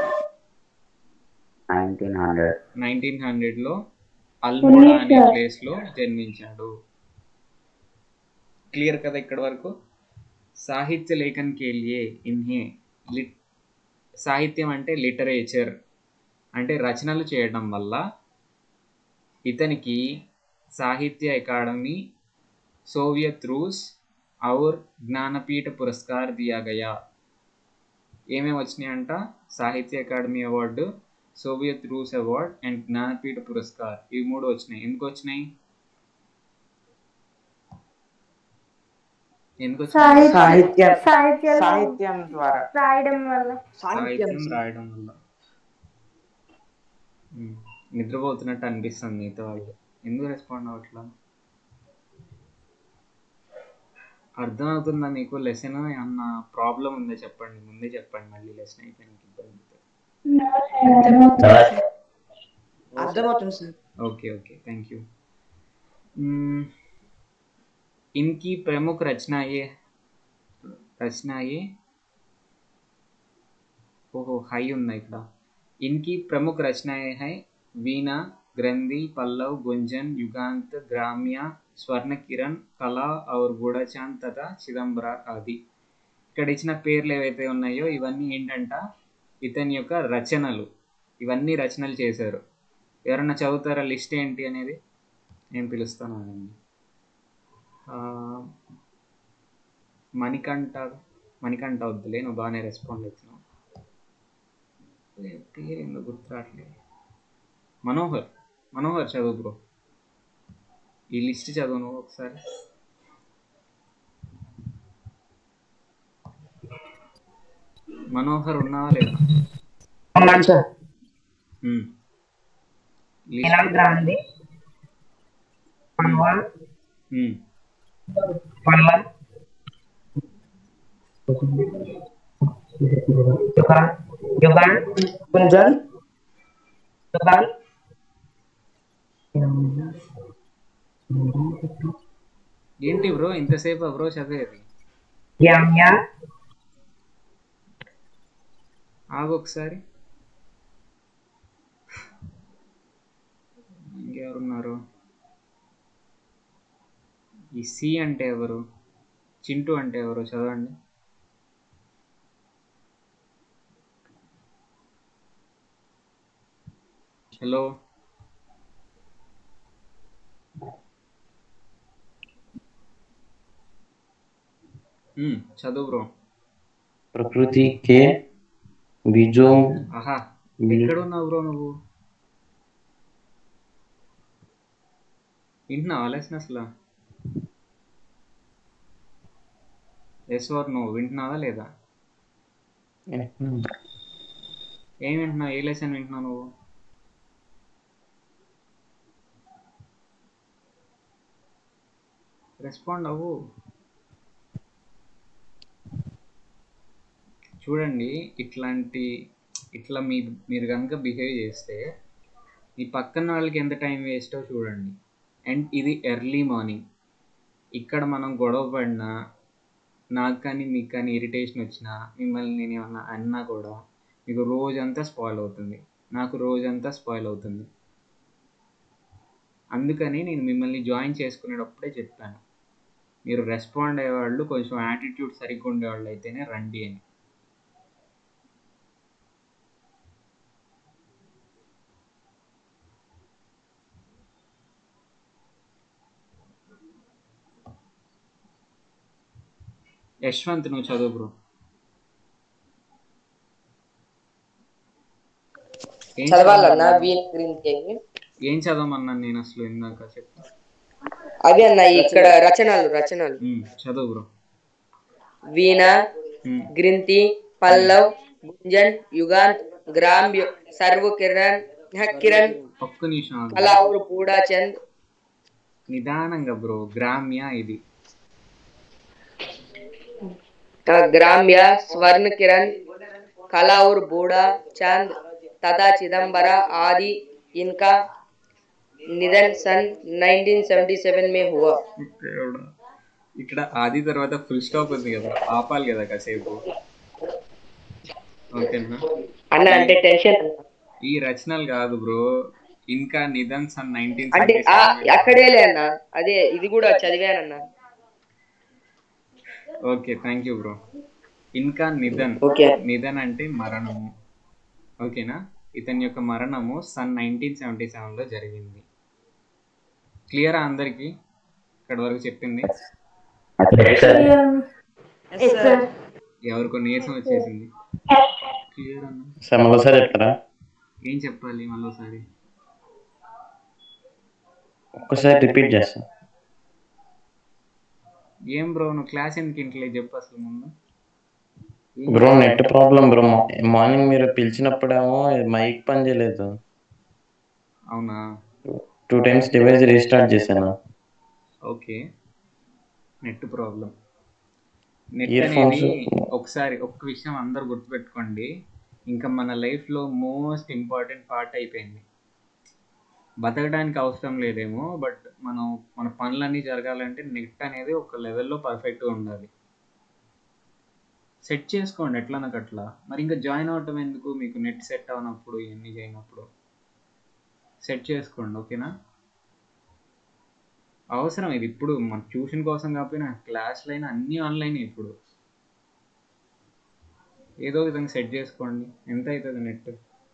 నైన్టీన్ హండ్రెడ్ నైన్టీన్ హండ్రెడ్లో అల్మోడా అనే ఉన్నీస్ ప్లేస్లో జన్మించాడు క్లియర్ కదా ఇక్కడ వరకు సాహిత్య లేఖన్ కేలియే ఇన్హే లిట్ సాహిత్యం అంటే లిటరేచర్ అంటే రచనలు చేయడం వల్ల ఇతనికి సాహిత్య అకాడమీ सोवियत रूस और జ్ఞానపీఠ పురస్కార్ దియా గయా ఏమేమి వచ్చినాయంట సాహిత్య అకాడమీ అవార్డు సోవియత్ రూస్ అవార్డ్ అండ్ జ్ఞానపీఠ పురస్కార్ ఇవి మూడు వచ్చినాయి ఎందుకు వచ్చినాయి ఎందుకు వచ్చింది? సాహిత్యం సాహిత్యం సాహిత్యం సాహిత్యం ద్వారా రాయడం వల్ల సాహిత్యం సాహిత్యం రాయడం వల్ల ఉమ్, నిద్రపోతున్నట్టు అనిపిస్తుంది మిగతా వాళ్ళు ఎందుకు రెస్పాండ్ అవ్వట్లా అర్థమవుతుందా మీకు లెసన్ ఏమన్నా ప్రాబ్లం ఉందా చెప్పండి ముందే చెప్పండి మళ్ళీ లెసన్ అయిపోయినాక ఇబ్బంది అవుతుంది. అర్థమవుతుంది sir okay okay thank you hmm, इनकी प्रमुख रचनाएं रचनाएं ఓహో హై ఉంది ఇక్కడ ఇన్కి ప్రముఖ రచనాయే హై వీణ గ్రంథి పల్లవ్ గుంజన్ యుగాంత్ గ్రామ్య స్వర్ణ కిరణ్ కళ ఔర్ గూఢచాంద్ తథా చిదంబర ఆది ఇక్కడ ఇచ్చిన పేర్లు ఏవైతే ఉన్నాయో ఇవన్నీ ఏంటంట ఇతని యొక్క రచనలు ఇవన్నీ రచనలు చేశారు ఎవరన్నా చదువుతారా లిస్ట్ ఏంటి అనేది నేను పిలుస్తాను అనండి ఆ, మణికంఠ మణికంఠ వద్దులే నువ్వు బాగానే రెస్పాండ్ అవుతున్నావు ఏ- పేరు ఎందుకు గుర్తు రావట్లేదు మనోహర్ మనోహర్ చదువు బ్రో ఈ లిస్ట్ చదువు నువ్వు ఒకసారి మనోహర్ ఉన్నావా లేదా ఉన్నాను సార్ ఉమ్. లిస్ట్ ఇలాంటి గ్రాంది పన్వల్ ఉమ్. పన్వల్ యుగాన్ యుగాన్ గుంజన్ యుగాన్ ఏంటి బ్రో ఇంతసేపు బ్రో చదివేది యామ్య ఆగు ఒకసారి ఇంకెవరున్నారు ఈ సి అంటే ఎవరు చింటూ అంటే ఎవరు చదవండి హలో ఉమ్, చదువు బ్రో प्रकृति के बीजों ఆహా బీ- ఎక్కడ ఉన్నావు బ్రో నువ్వు వింటున్నావా లెసన్ అసలు ఎస్ ఆర్ నో వింటున్నావా లేదా ఏం వింటున్నావు ఏ లెసన్ వింటున్నావు నువ్వు రెస్పాండ్ అవ్వు చూడండి ఇట్లాంటి ఇట్లా మీ మీరు కనుక బిహేవ్ చేస్తే మీ పక్కన వాళ్ళకి ఎంత టైం వేస్టో చూడండి అండ్ ఇది ఎర్లీ మార్నింగ్ ఇక్కడ మనం గొడవ పడినా నాకు కానీ మీకు కానీ ఇరిటేషన్ వచ్చినా మిమ్మల్ని నేను ఏమన్నా అన్నా కూడా మీకు రోజంతా స్పాయిల్ అవుతుంది నాకు రోజంతా స్పాయిల్ అవుతుంది అందుకని నేను మిమ్మల్ని జాయిన్ చేసుకునేటప్పుడే చెప్పాను మీరు రెస్పాండ్ అయ్యేవాళ్ళు కొంచెం యాటిట్యూడ్ సరిగ్గా ఉండేవాళ్ళు అయితేనే రండి అని యశ్వంత్ నువ్వు చదువు బ్రో ఏం చదవాలన్నా చదవాలి? వీణ గురించి ఏం చదవమన్నాను నేను అసలు ఇందాక చెప్పు అవి అన్న ఇక్కడ రచనలు రచనలు ఉమ్, చదువు బ్రో వీణ ఉమ్, గ్రింతి పల్లవ్ గుంజన్ యుగాంత్ గ్రామ్ యు- సర్వ కిరణ్ హ, కిరణ్ ఒక్క నిమిషం ఆగు. కలావుర్ పూడా చంద్ నిదానంగా బ్రో గ్రామ్య ఇది ఆ, గ్రామ్య స్వర్ణ కిరణ్ కలావుర్ బూడా चांद तथा चिदम्बरा आदि इनका निधन सन 1977 में हुआ దేవుడా. ఇక్కడ ఆది తర్వాత ఫుల్ స్టాప్ ఉంది కదా ఆపాలి కదా కాసేపు ఓకేనా అన్న అంటే టెన్షన్ ఈ రచనలు కాదు బ్రో ఇంకా నిధన్ సన్ నైన్టీన్ అంటే ఆ, అక్కడేలే అన్న అదే ఇది కూడా చదివానన్న ఓకే థ్యాంక్ యూ బ్రో ఇంకా నిధన్ ఓకే నిధన్ అంటే మరణము ఓకేనా ఇతని యొక్క మరణము సన్ నైన్టీన్ సెవెంటీ సెవెన్లో జరిగింది క్లియరా అందరికీ ఇక్కడ వరకు చెప్పింది ఎవరికో నీరసం వచ్చేసింది క్లియర్ అన్న సార్ మరోసారి చెప్తారా ఏం చెప్పాలి మళ్ళీసారి ఒక్కసారి రిపీట్ చేస్తా ఏం బ్రో నువ్వు క్లాస్ ఎందుకు ఇంట్లో చెప్పు అసలు ముందు ఏం bro net problem bro morning మీరు పిలిచినప్పుడేమో మైక్ పని చేయలేదు అవునా టూ టైమ్స్ డివైస్ రీస్టార్ట్ చేశాను okay net problem net Ear అనేది phones- ఒకసారి ఒక్క విషయం అందరు గుర్తుపెట్టుకోండి ఇంకా మన లైఫ్లో మోస్ట్ ఇంపార్టెంట్ పార్ట్ అయిపోయింది బతకడానికి అవసరం లేదేమో బట్ మనం మన పనులన్నీ జరగాలంటే నెట్ అనేది ఒక లెవెల్లో పర్ఫెక్ట్గా ఉండాలి సెట్ చేసుకోండి ఎట్లా నాకు అట్లా మరి ఇంకా జాయిన్ అవటం ఎందుకు మీకు నెట్ సెట్ అవనప్పుడు ఇవన్నీ చేయనప్పుడు సెట్ చేసుకోండి ఓకేనా అవసరం ఇది ఇప్పుడు మన ట్యూషన్ కోసం కాకపోయినా క్లాస్లు అయినా అన్నీ ఆన్లైన్ ఇప్పుడు ఏదో విధంగా సెట్ చేసుకోండి ఎంత అవుతుంది నెట్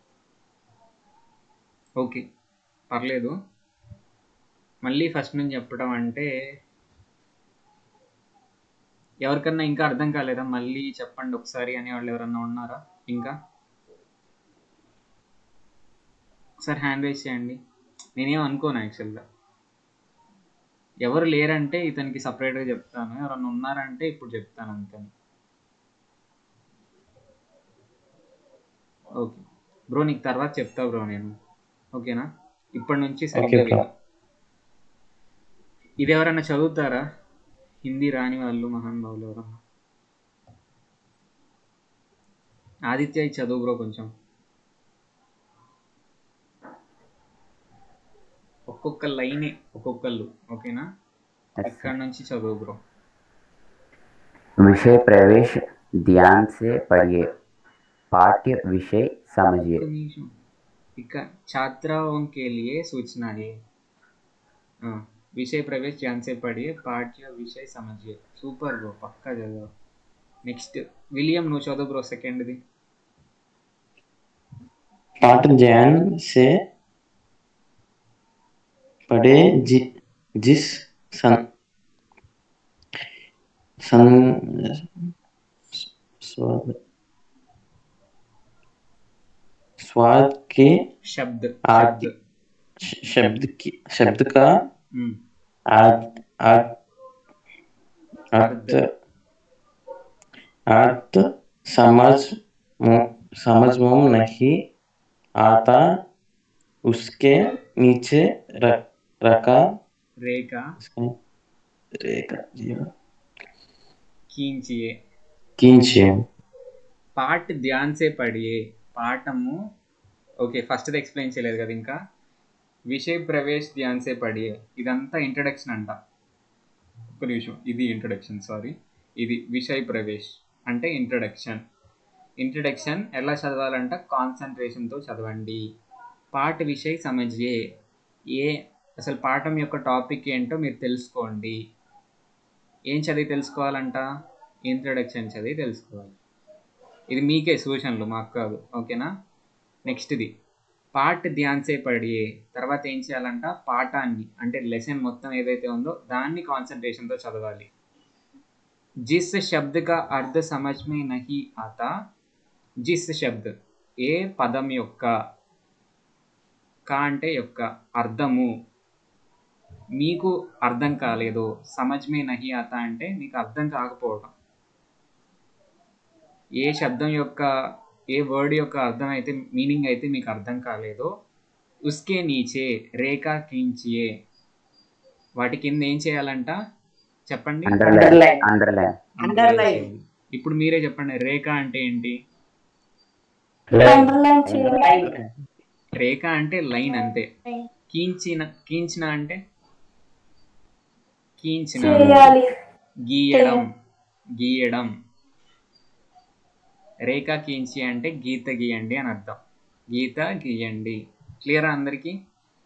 ఓకే పర్లేదు మళ్ళీ ఫస్ట్ నుంచి చెప్పడం అంటే ఎవరికన్నా ఇంకా అర్థం కాలేదా మళ్ళీ చెప్పండి ఒకసారి అనే వాళ్ళు ఎవరన్నా ఉన్నారా ఇంకా ఒకసారి హ్యాండ్ రైజ్ చేయండి నేనేం అనుకోను యాక్చువల్గా ఎవరు లేరంటే ఇతనికి సపరేట్గా చెప్తాను ఎవరన్నా ఉన్నారంటే ఇప్పుడు చెప్తాను అంతే ఓకే బ్రో నీకు తర్వాత చెప్తా బ్రో నేను ఓకేనా ఇప్పటి నుంచి సరిగ్గా Okay, bro. విను. ఇది ఎవరన్నా చదువుతారా హిందీ రాని వాళ్ళు మహానుభావులు ఎవరన్నా ఆదిత్య ఇది చదువు బ్రో కొంచెం ఒక్కొక్క లైనే ఒక్కొక్కళ్ళు ఓకేనా ఇక్కడ నుంచి చదువు బ్రో विषय प्रवेश ध्यान से पढ़िए पाठ्य विषय समझिए ఒక్క నిమిషం ఇక छात्राओं के लिए सूचना है हाँ, विषय प्रवेश ध्यान से पढ़िए पाठ्य विषय समझिए సూపర్ బ్రో పక్కా చదువు నెక్స్ట్ విలియం నువ్వు చదువు బ్రో సెకండ్ది पाठ ध्यान से पढ़े जि, जिस सन सन स्वाद स्वाद के శబ్ద आदि श- शब्द की शब्द का हम्म, आद, आद, अर्थ अर्थ समझ मु- समझ में नहीं आता उसके नीचे रख, रखा రేఖ रेखा जीवा కీంచియే कींचे పాఠ్ ధ్యాన్ సే పడియే పాఠము ఓకే ఫస్ట్ది ఎక్స్ప్లెయిన్ చేయలేదు కదా ఇంకా విషయ ప్రవేశ్ ధ్యాన్ సే పడియే ఇదంతా ఇంట్రడక్షన్ అంట ఒక నిమిషం ఇది ఇంట్రడక్షన్ సారీ ఇది విషయ ప్రవేశ్ అంటే ఇంట్రడక్షన్ ఇంట్రడక్షన్ ఎలా చదవాలంట కాన్సన్ట్రేషన్తో చదవండి పాఠ విషయ సమజ్యే ఏ అసలు పాఠం యొక్క టాపిక్ ఏంటో మీరు తెలుసుకోండి ఏం చదివి తెలుసుకోవాలంట ఇంట్రడక్షన్ చదివి తెలుసుకోవాలి ఇది మీకే సూచనలు మాకు కాదు ఓకేనా నెక్స్ట్ది పాఠ్ ధ్యాన్సే పడియే తర్వాత ఏం చేయాలంట పాఠాన్ని అంటే లెసన్ మొత్తం ఏదైతే ఉందో దాన్ని కాన్సన్ట్రేషన్తో చదవాలి జిస్ శబ్ద్ కా అర్థ సమజ్ మే నహి ఆతా జిస్ శబ్ద్ ఏ పదం యొక్క కా అంటే యొక్క అర్థము మీకు అర్థం కాలేదు సమజ్ మే నహి ఆతా అంటే మీకు అర్థం కాకపోవడం ఏ శబ్దం యొక్క ఏ వర్డ్ యొక్క అర్థం అయితే మీనింగ్ అయితే మీకు అర్థం కాలేదో ఉస్కే నీచే రేఖా కించియే వాటి కింద ఏం చేయాలంట చెప్పండి अंडरलाइन अंडरलाइन Underline. ఇప్పుడు మీరే చెప్పండి రేఖ అంటే ఏంటి అండర్లైన్ చేయాలి రేఖ అంటే లైన్ అంతే కీంచిన కీంచిన అంటే కీంచిన చేయాలి గీయడం గీయడం రేఖ కీంచి అంటే గీత గీయండి అని అర్థం గీత గీయండి క్లియరా అందరికి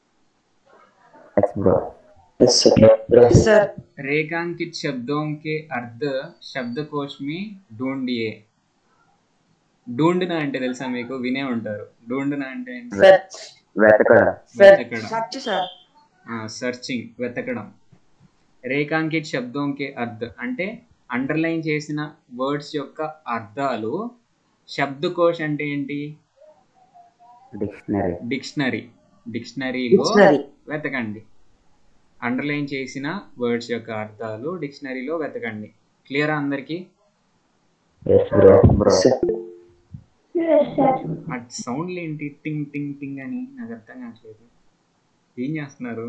यस ब्रो सर रेखांकित शब्दों के अर्थ शब्दकोश में ढूंढिए ढूंढना అంటే తెలుసా మీకు వినే ఉంటారు ढूंढना అంటే ఏంటి? सच వెతకడం వెతకడం सच सर సర్చింగ్ వెతకడం రేఖాంకిత్ శబ్దోంకే అర్థ అంటే అండర్లైన్ చేసిన వర్డ్స్ యొక్క అర్థాలు శబ్దకోశ్ అంటే ఏంటి డిక్షనరీ డిక్షనరీ డిక్షనరీలో Dictionary. వెతకండి అండర్లైన్ చేసిన వర్డ్స్ యొక్క అర్థాలు డిక్షనరీలో వెతకండి క్లియరా అందరికీ yes bro bro yes sir ఆ సౌండ్లు ఏంటి టింగ్ టింగ్ టింగ్ అని నాకు అర్థం కావట్లేదు ఏం చేస్తున్నారు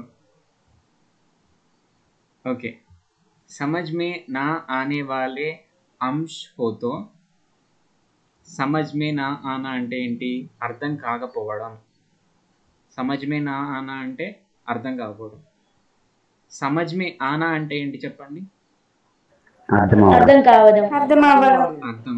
ఓకే సమజ్ మే నా ఆనే వాలే అంశ్ హోతో సమజ్ మే నా ఆనా అంటే ఏంటి అర్థం కాకపోవడం సమజ్ మే నా ఆనా అంటే అర్థం కాకపోవడం సమజ్ మే ఆనా అంటే ఏంటి చెప్పండి అర్థం అవ్వదు అర్థం కావడం అర్థం అవ్వడం అర్థం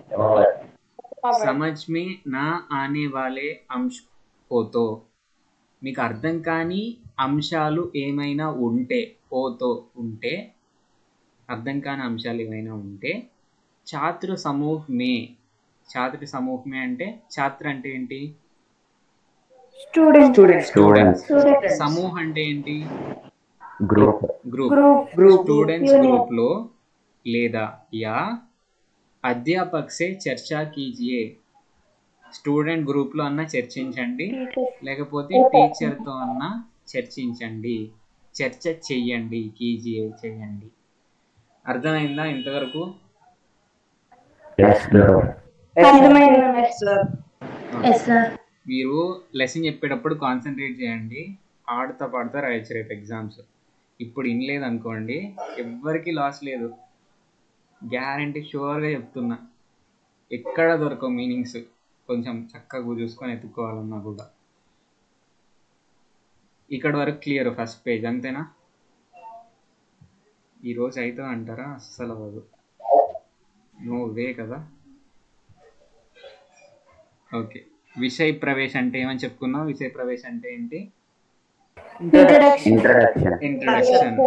समझ में ना आने वाले अंश పోతో మీకు అర్థం కాని అంశాలు ఏమైనా ఉంటే పోతో ఉంటే అర్థం కాని అంశాలు ఏమైనా ఉంటే ఛాత్ర సమూహ్ మే ఛాత్ర సమూహ్ మే అంటే ఛాత్ర అంటే ఏంటి స్టూడెంట్ స్టూడెంట్స్ స్టూడెంట్స్ స్టూడెంట్స్ సమూహ్ అంటే ఏంటి group group group group students group లో లేదా యా అధ్యాపక్ సే చర్చా కీజియే స్టూడెంట్ గ్రూప్ లో అన్న చర్చించండి లేకపోతే టీచర్ తో అన్న చర్చించండి చర్చ చెయ్యండి కీజియే చెయ్యండి అర్థమైందా ఇంతవరకు ఎస్ బ్రో అర్థమైంది సార్ మీరు లెసన్ చెప్పేటప్పుడు కాన్సన్ట్రేట్ చేయండి ఆడుతా పాడుతా రాయొచ్చు రేపు ఎగ్జామ్స్ ఇప్పుడు ఇనలేదు అనుకోండి ఎవ్వరికి లాస్ లేదు గ్యారంటీ షూర్గా చెప్తున్నా ఎక్కడ దొరకవు మీనింగ్స్ కొంచెం చక్కగా చూసుకొని ఎత్తుక్కోవాలన్నా కూడా ఇక్కడ వరకు క్లియర్ ఫస్ట్ పేజ్ అంతేనా ఈరోజు అయితే అంటారా అస్సలు అవ్వదు నో వే కదా ఓకే విషయ ప్రవేశ్ అంటే ఏమని చెప్పుకున్నాం విషయ ప్రవేశ్ అంటే ఏంటి ఇంట్రడక్షన్ ఇంట్రడక్షన్ ఇంట్రడక్షన్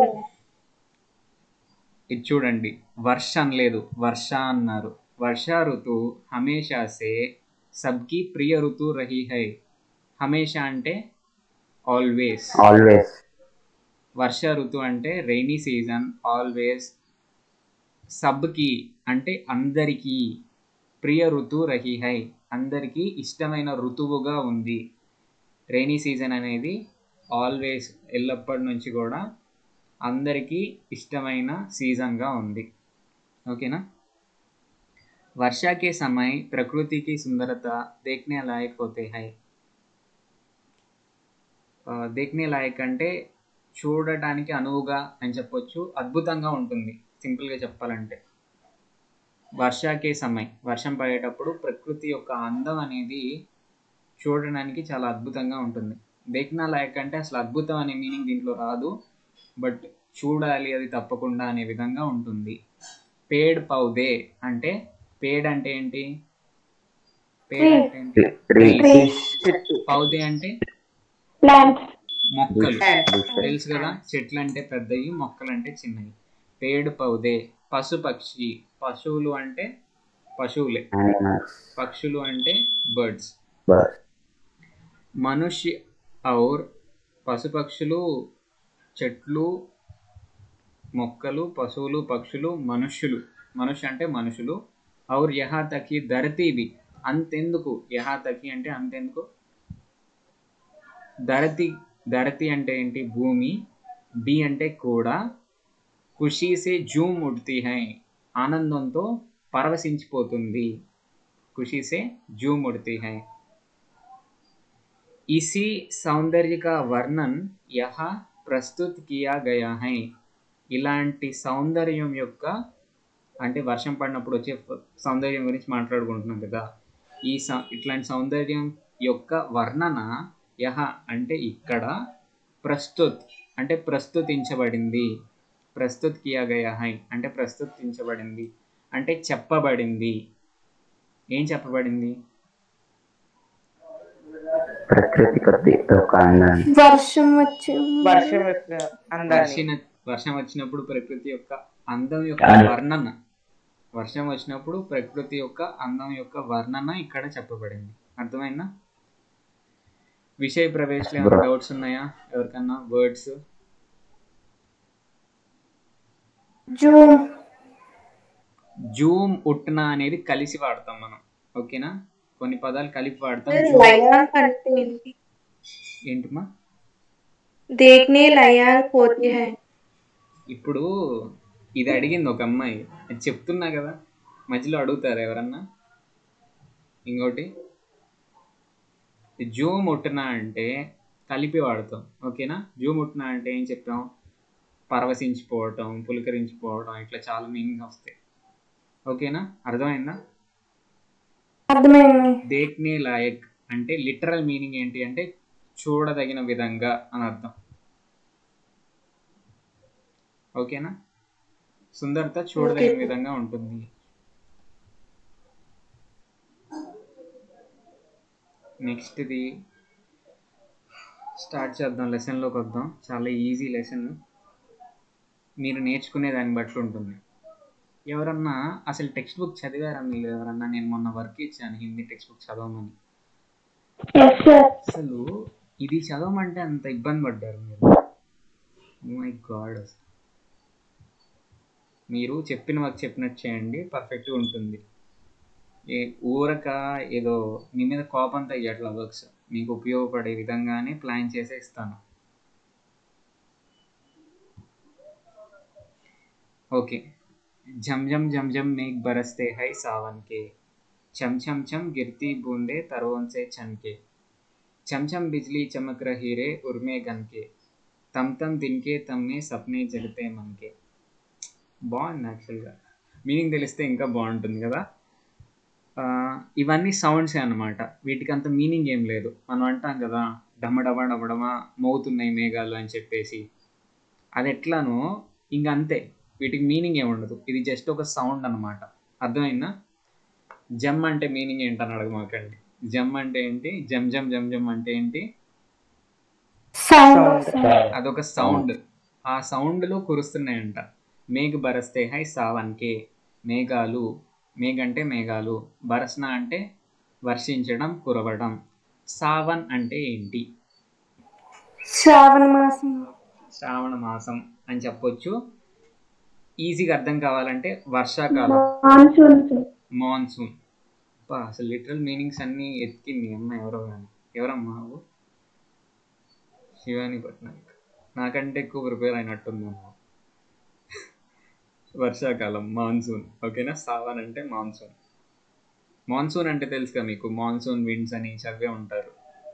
ఇది చూడండి వర్ష అనలేదు వర్ష అన్నారు వర్ష ఋతు హమేషా సే సబ్కి ప్రియ ఋతు రహీ హై హమేషా అంటే ఆల్వేస్ ఆల్వేస్ వర్ష ఋతు అంటే రైనీ సీజన్ ఆల్వేస్ సబ్కి అంటే అందరికీ ప్రియ ఋతు రహీ హై అందరికీ ఇష్టమైన ఋతువుగా ఉంది రైనీ సీజన్ అనేది ఆల్వేస్ ఎల్లప్పటి నుంచి కూడా అందరికీ ఇష్టమైన సీజన్గా ఉంది ఓకేనా वर्षा के समय प्रकृति की सुंदरता देखने लायक होते हैं ఆ, దేఖ్నే లాయక్ అంటే చూడటానికి అనువుగా అని చెప్పొచ్చు అద్భుతంగా ఉంటుంది సింపుల్గా చెప్పాలంటే వర్షాకే సమయం వర్షం పడేటప్పుడు ప్రకృతి యొక్క అందం అనేది చూడడానికి చాలా అద్భుతంగా ఉంటుంది దేఖ్నా లాయక్ అంటే అసలు అద్భుతం అనే మీనింగ్ దీంట్లో రాదు బట్ చూడాలి అది తప్పకుండా అనే విధంగా ఉంటుంది పేడ్ పౌదే అంటే పేడ్ అంటే ఏంటి పేడ్ అంటే ఏంటి ట్రీ పౌదే అంటే ప్లాంట్స్ మొక్కలు తెలుసు కదా చెట్లు అంటే పెద్దవి మొక్కలు అంటే చిన్నవి పేడు పౌదే పశు పక్షి పశువులు అంటే పశువులే యానిమల్స్ పక్షులు అంటే బర్డ్స్ బర్డ్ మనుష్య ఔర్ పశుపక్షులు చెట్లు మొక్కలు పశువులు పక్షులు మనుష్యులు మనుష్య అంటే మనుషులు ఔర్ యహా తకి ధరతీవి అంతెందుకు యహా తకి అంటే అంతెందుకు ధరతి ధరతి అంటే ఏంటి భూమి బి అంటే కూడా ఖుషీసే జూమ్ ఉడ్తీ హై ఆనందంతో పరవశించిపోతుంది ఖుషీసే జూమ్ ఉడ్తీ హై इसी సౌందర్య का వర్ణన్ యహ ప్రస్తుత్ కియా గయా హై ఇలాంటి సౌందర్యం యొక్క అంటే వర్షం పడినప్పుడు వచ్చే ఫ- సౌందర్యం గురించి మాట్లాడుకుంటున్నాం కదా ఈ సౌ ఇట్లాంటి సౌందర్యం యొక్క వర్ణన యహ అంటే ఇక్కడ ప్రస్తుత్ అంటే ప్రస్తుతించబడింది ప్రస్తుత్ కియా గయా హై అంటే ప్రస్తుతించబడింది అంటే చెప్పబడింది ఏం చెప్పబడింది ప్రకృతి కొద్ది ఒక అందాన్ని వర్షం వచ్చి వర్షం యొక్క అందాన్ని వర్షిన వర్షం వచ్చినప్పుడు ప్రకృతి యొక్క అందం యొక్క ఆ. వర్ణన వర్షం వచ్చినప్పుడు ప్రకృతి యొక్క అందం యొక్క వర్ణన ఇక్కడ చెప్పబడింది అర్థమైందా విషయ ప్రవేశంలో ఏమైనా Bro. డౌట్స్ ఉన్నాయా ఎవరికన్నా వర్డ్స్ జూమ్ జూమ్ ఉట్న అనేది కలిసి వాడతాం మనం ఓకేనా కొన్ని పదాలు కలిపి వాడతాం లైన్ అంటే ఏంటి ఏంటమ్మా देखने लायक होती है ఇప్పుడు ఇది అడిగింది ఒక అమ్మాయి అది చెప్తున్నా కదా మధ్యలో అడుగుతారు ఎవరన్నా ఇంకోటి జూ ముట్టన అంటే కలిపి వాడతాం ఓకేనా జూ ముట్టన అంటే ఏం చెప్పాం పరవశించిపోవటం పులకరించిపోవటం ఇట్లా చాలా మీనింగ్ వస్తాయి ఓకేనా అర్థమైందా అర్థమైంది దేక్నే లాయక్ అంటే లిటరల్ మీనింగ్ ఏంటి అంటే చూడదగిన విధంగా అని అర్థం ఓకేనా సుందరత చూడదగిన విధంగా ఉంటుంది నెక్స్ట్ది స్టార్ట్ చేద్దాం లెసన్లోకి వద్దాం చాలా ఈజీ లెసన్ మీరు నేర్చుకునే దాన్ని బట్టి ఉంటుంది ఎవరన్నా అసలు టెక్స్ట్ బుక్ చదివారా మీరు ఎవరన్నా నేను మొన్న వర్క్ ఇచ్చాను హిందీ టెక్స్ట్ బుక్ చదవమని ఎస్ సార్ అసలు ఇది చదవమంటే అంత ఇబ్బంది పడ్డారు మీరు మై గాడ్ అసలు మీరు చెప్పిన వర్క్ చెప్పినట్టు చేయండి పర్ఫెక్ట్గా ఉంటుంది ఏ ఊరక ఏదో మీ మీద కోపంతో ఇవ్వట్లా వర్క్స్ మీకు ఉపయోగపడే విధంగానే ప్లాన్ చేసే ఇస్తాను ఓకే झम झम झम झम मेघ बरसते है सावन के छम छम छम गिरती बूंदे तरों से छन के छम छम बिजली चमक रही रे उर्मे गन के तम तम दिन के तम में सपने जगते मन के బాగుంది యాక్చువల్గా మీనింగ్ తెలిస్తే ఇంకా బాగుంటుంది కదా ఆ, ఇవన్నీ సౌండ్స్ అన్నమాట వీటికి అంత మీనింగ్ ఏం లేదు మనం అంటాం కదా డమడమ డమడమా మోగుతున్నాయి మేఘాలు అని చెప్పేసి అది ఎట్లానో ఇంక అంతే వీటికి మీనింగ్ ఏమి ఉండదు ఇది జస్ట్ ఒక సౌండ్ అన్నమాట అర్థమైందా జమ్ అంటే మీనింగ్ ఏంటని అడగమాకండి జమ్ అంటే ఏంటి జమ్ జమ్ జమ్ జమ్ అంటే ఏంటి సౌండ్ అదొక సౌండ్ ఆ సౌండ్లో కురుస్తున్నాయంట మేఘ బరస్తే హై సావన్కే మేఘాలు మేఘ అంటే మేఘాలు బరస్న అంటే వర్షించడం కురవడం సావన్ అంటే ఏంటి శ్రావణ మాసం శ్రావణ మాసం అని చెప్పొచ్చు ఈజీగా అర్థం కావాలంటే వర్షాకాలం మాన్సూన్ సార్ మాన్సూన్ అబ్బా అసలు లిటరల్ మీనింగ్స్ అన్నీ ఎత్తికింది అమ్మ ఎవరో కానీ ఎవరమ్మా నువ్వు శివాని పట్నాయక్ నాకంటే ఎక్కువ ప్రిపేర్ అయినట్టుంది అమ్మ వర్షాకాలం మాన్సూన్ ఓకేనా సావన్ అంటే మాన్సూన్ మాన్సూన్ అంటే తెలుసుగా మీకు మాన్సూన్ విండ్స్ అని చదివే ఉంటారు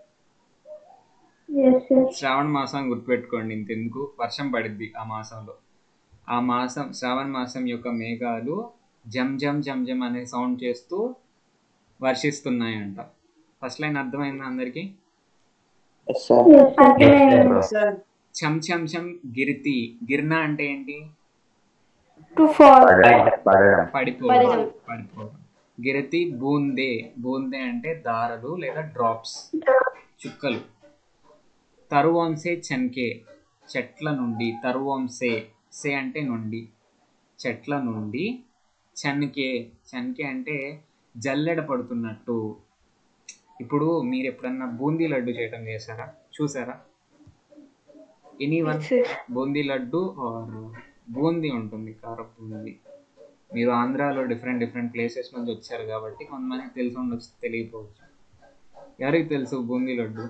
ఎస్ సార్ శ్రావణ మాసం గుర్తుపెట్టుకోండి ఇంతెందుకు వర్షం పడిద్ది ఆ మాసంలో ఆ మాసం శ్రావణ మాసం యొక్క మేఘాలు జమ్ జమ్ జమ్ జమ్ అనే సౌండ్ చేస్తూ వర్షిస్తున్నాయంట ఫస్ట్ లైన్ అర్థమైందా అందరికీ ఎస్ సార్ అర్థమైంది సార్ చమ్ చమ్ చమ్ గిరితి గిర్న అంటే ఏంటి టు ఫాల్ పడడం పడడం పడిపోవడం పడిపోవడం గిరతి బూందే బూందే అంటే దారలు లేదా డ్రాప్స్ చుక్కలు తరువంసే చన్కే చెట్ల నుండి తరువంసే సే అంటే నుండి చెట్ల నుండి చన్కే చన్కే అంటే జల్లెడ పడుతున్నట్టు ఇప్పుడు మీరు ఎప్పుడన్నా బూందీ లడ్డు చేయటం చేశారా చూసారా anyone boondi laddu or boondi ఉంటుంది కారం బూందీ మీరు ఆంధ్రాలో డిఫరెంట్ డిఫరెంట్ ప్లేసెస్ నుంచి వచ్చారు కాబట్టి కొంతమందికి తెలిసి ఉండొచ్చు తెలియకపోవచ్చు ఎవరికి తెలుసు బూందీ లడ్డు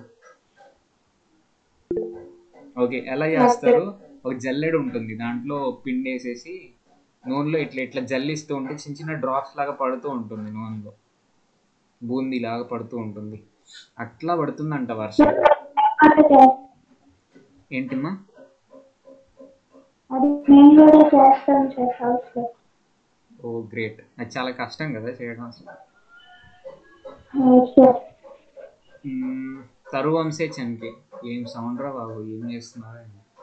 ఓకే ఎలా చేస్తారు ఒక జల్లెడ ఉంటుంది దాంట్లో పిండి వేసేసి నూనెలో ఇట్లా ఇట్లా జల్లిస్తూ ఉంటే చిన్న చిన్న డ్రాప్స్ లాగా పడుతూ ఉంటుంది నూనెలో బూందీ లాగా పడుతూ ఉంటుంది అట్లా పడుతుందంట వర్షం ఏంటిమ్మా అది మేము కూడా చేస్తాం సార్ హౌస్ లో ఓ గ్రేట్ అది చాలా కష్టం కదా చేయడం అసలు ఎస్ సార్ మ్మ్, తరువంసే చనికి ఏం సౌండ్ రా బాబు ఏం చేస్తున్నారా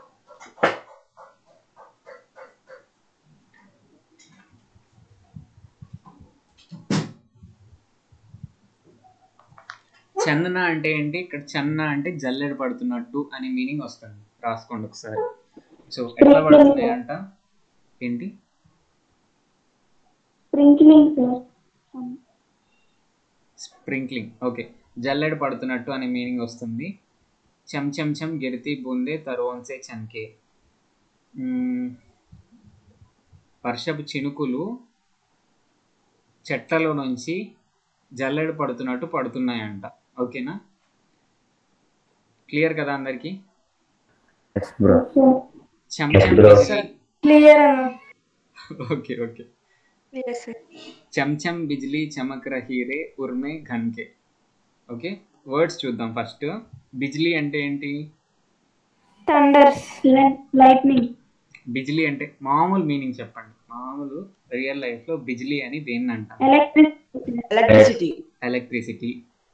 చందన అంటే ఏంటి ఇక్కడ చన్న అంటే జల్లెడ పడుతున్నట్టు అనే మీనింగ్ వస్తుంది రాసుకోండి ఒకసారి సో ఎట్లా పడుతున్నాయి అంట ఏంటి స్ప్రింక్లింగ్ సార్ స్ప్రింక్లింగ్ ఓకే జల్లెడ పడుతున్నట్టు అనే మీనింగ్ వస్తుంది చెమ్ చెమ్ చెమ్ గిరితి బూందే తరువంసే చన్కే మ్మ్. వర్షపు చినుకులు చెట్లలో నుంచి జల్లెడ పడుతున్నట్టు పడుతున్నాయంట ఓకేనా క్లియర్ కదా అందరికీ ఎస్ బ్రో చెంచం bro. బిజ్లీ క్లియర్ అన్న ఓకే ఓకే చెంచం బిజ్లీ చమక్ రహీ రే ఉర్మే ఘన్కే ఓకే వర్డ్స్ చూద్దాం ఫస్ట్ బిజ్లీ అంటే ఏంటి థండర్స్ లైట్నింగ్ బిజ్లీ అంటే మామూలు మీనింగ్ చెప్పండి మామూలు రియల్ లైఫ్ లో బిజ్లీ అని దేన్ని అంటాం ఎలక్ట్రిక్ ఎలక్ట్రిసిటీ ఎలక్ట్రిసిటీ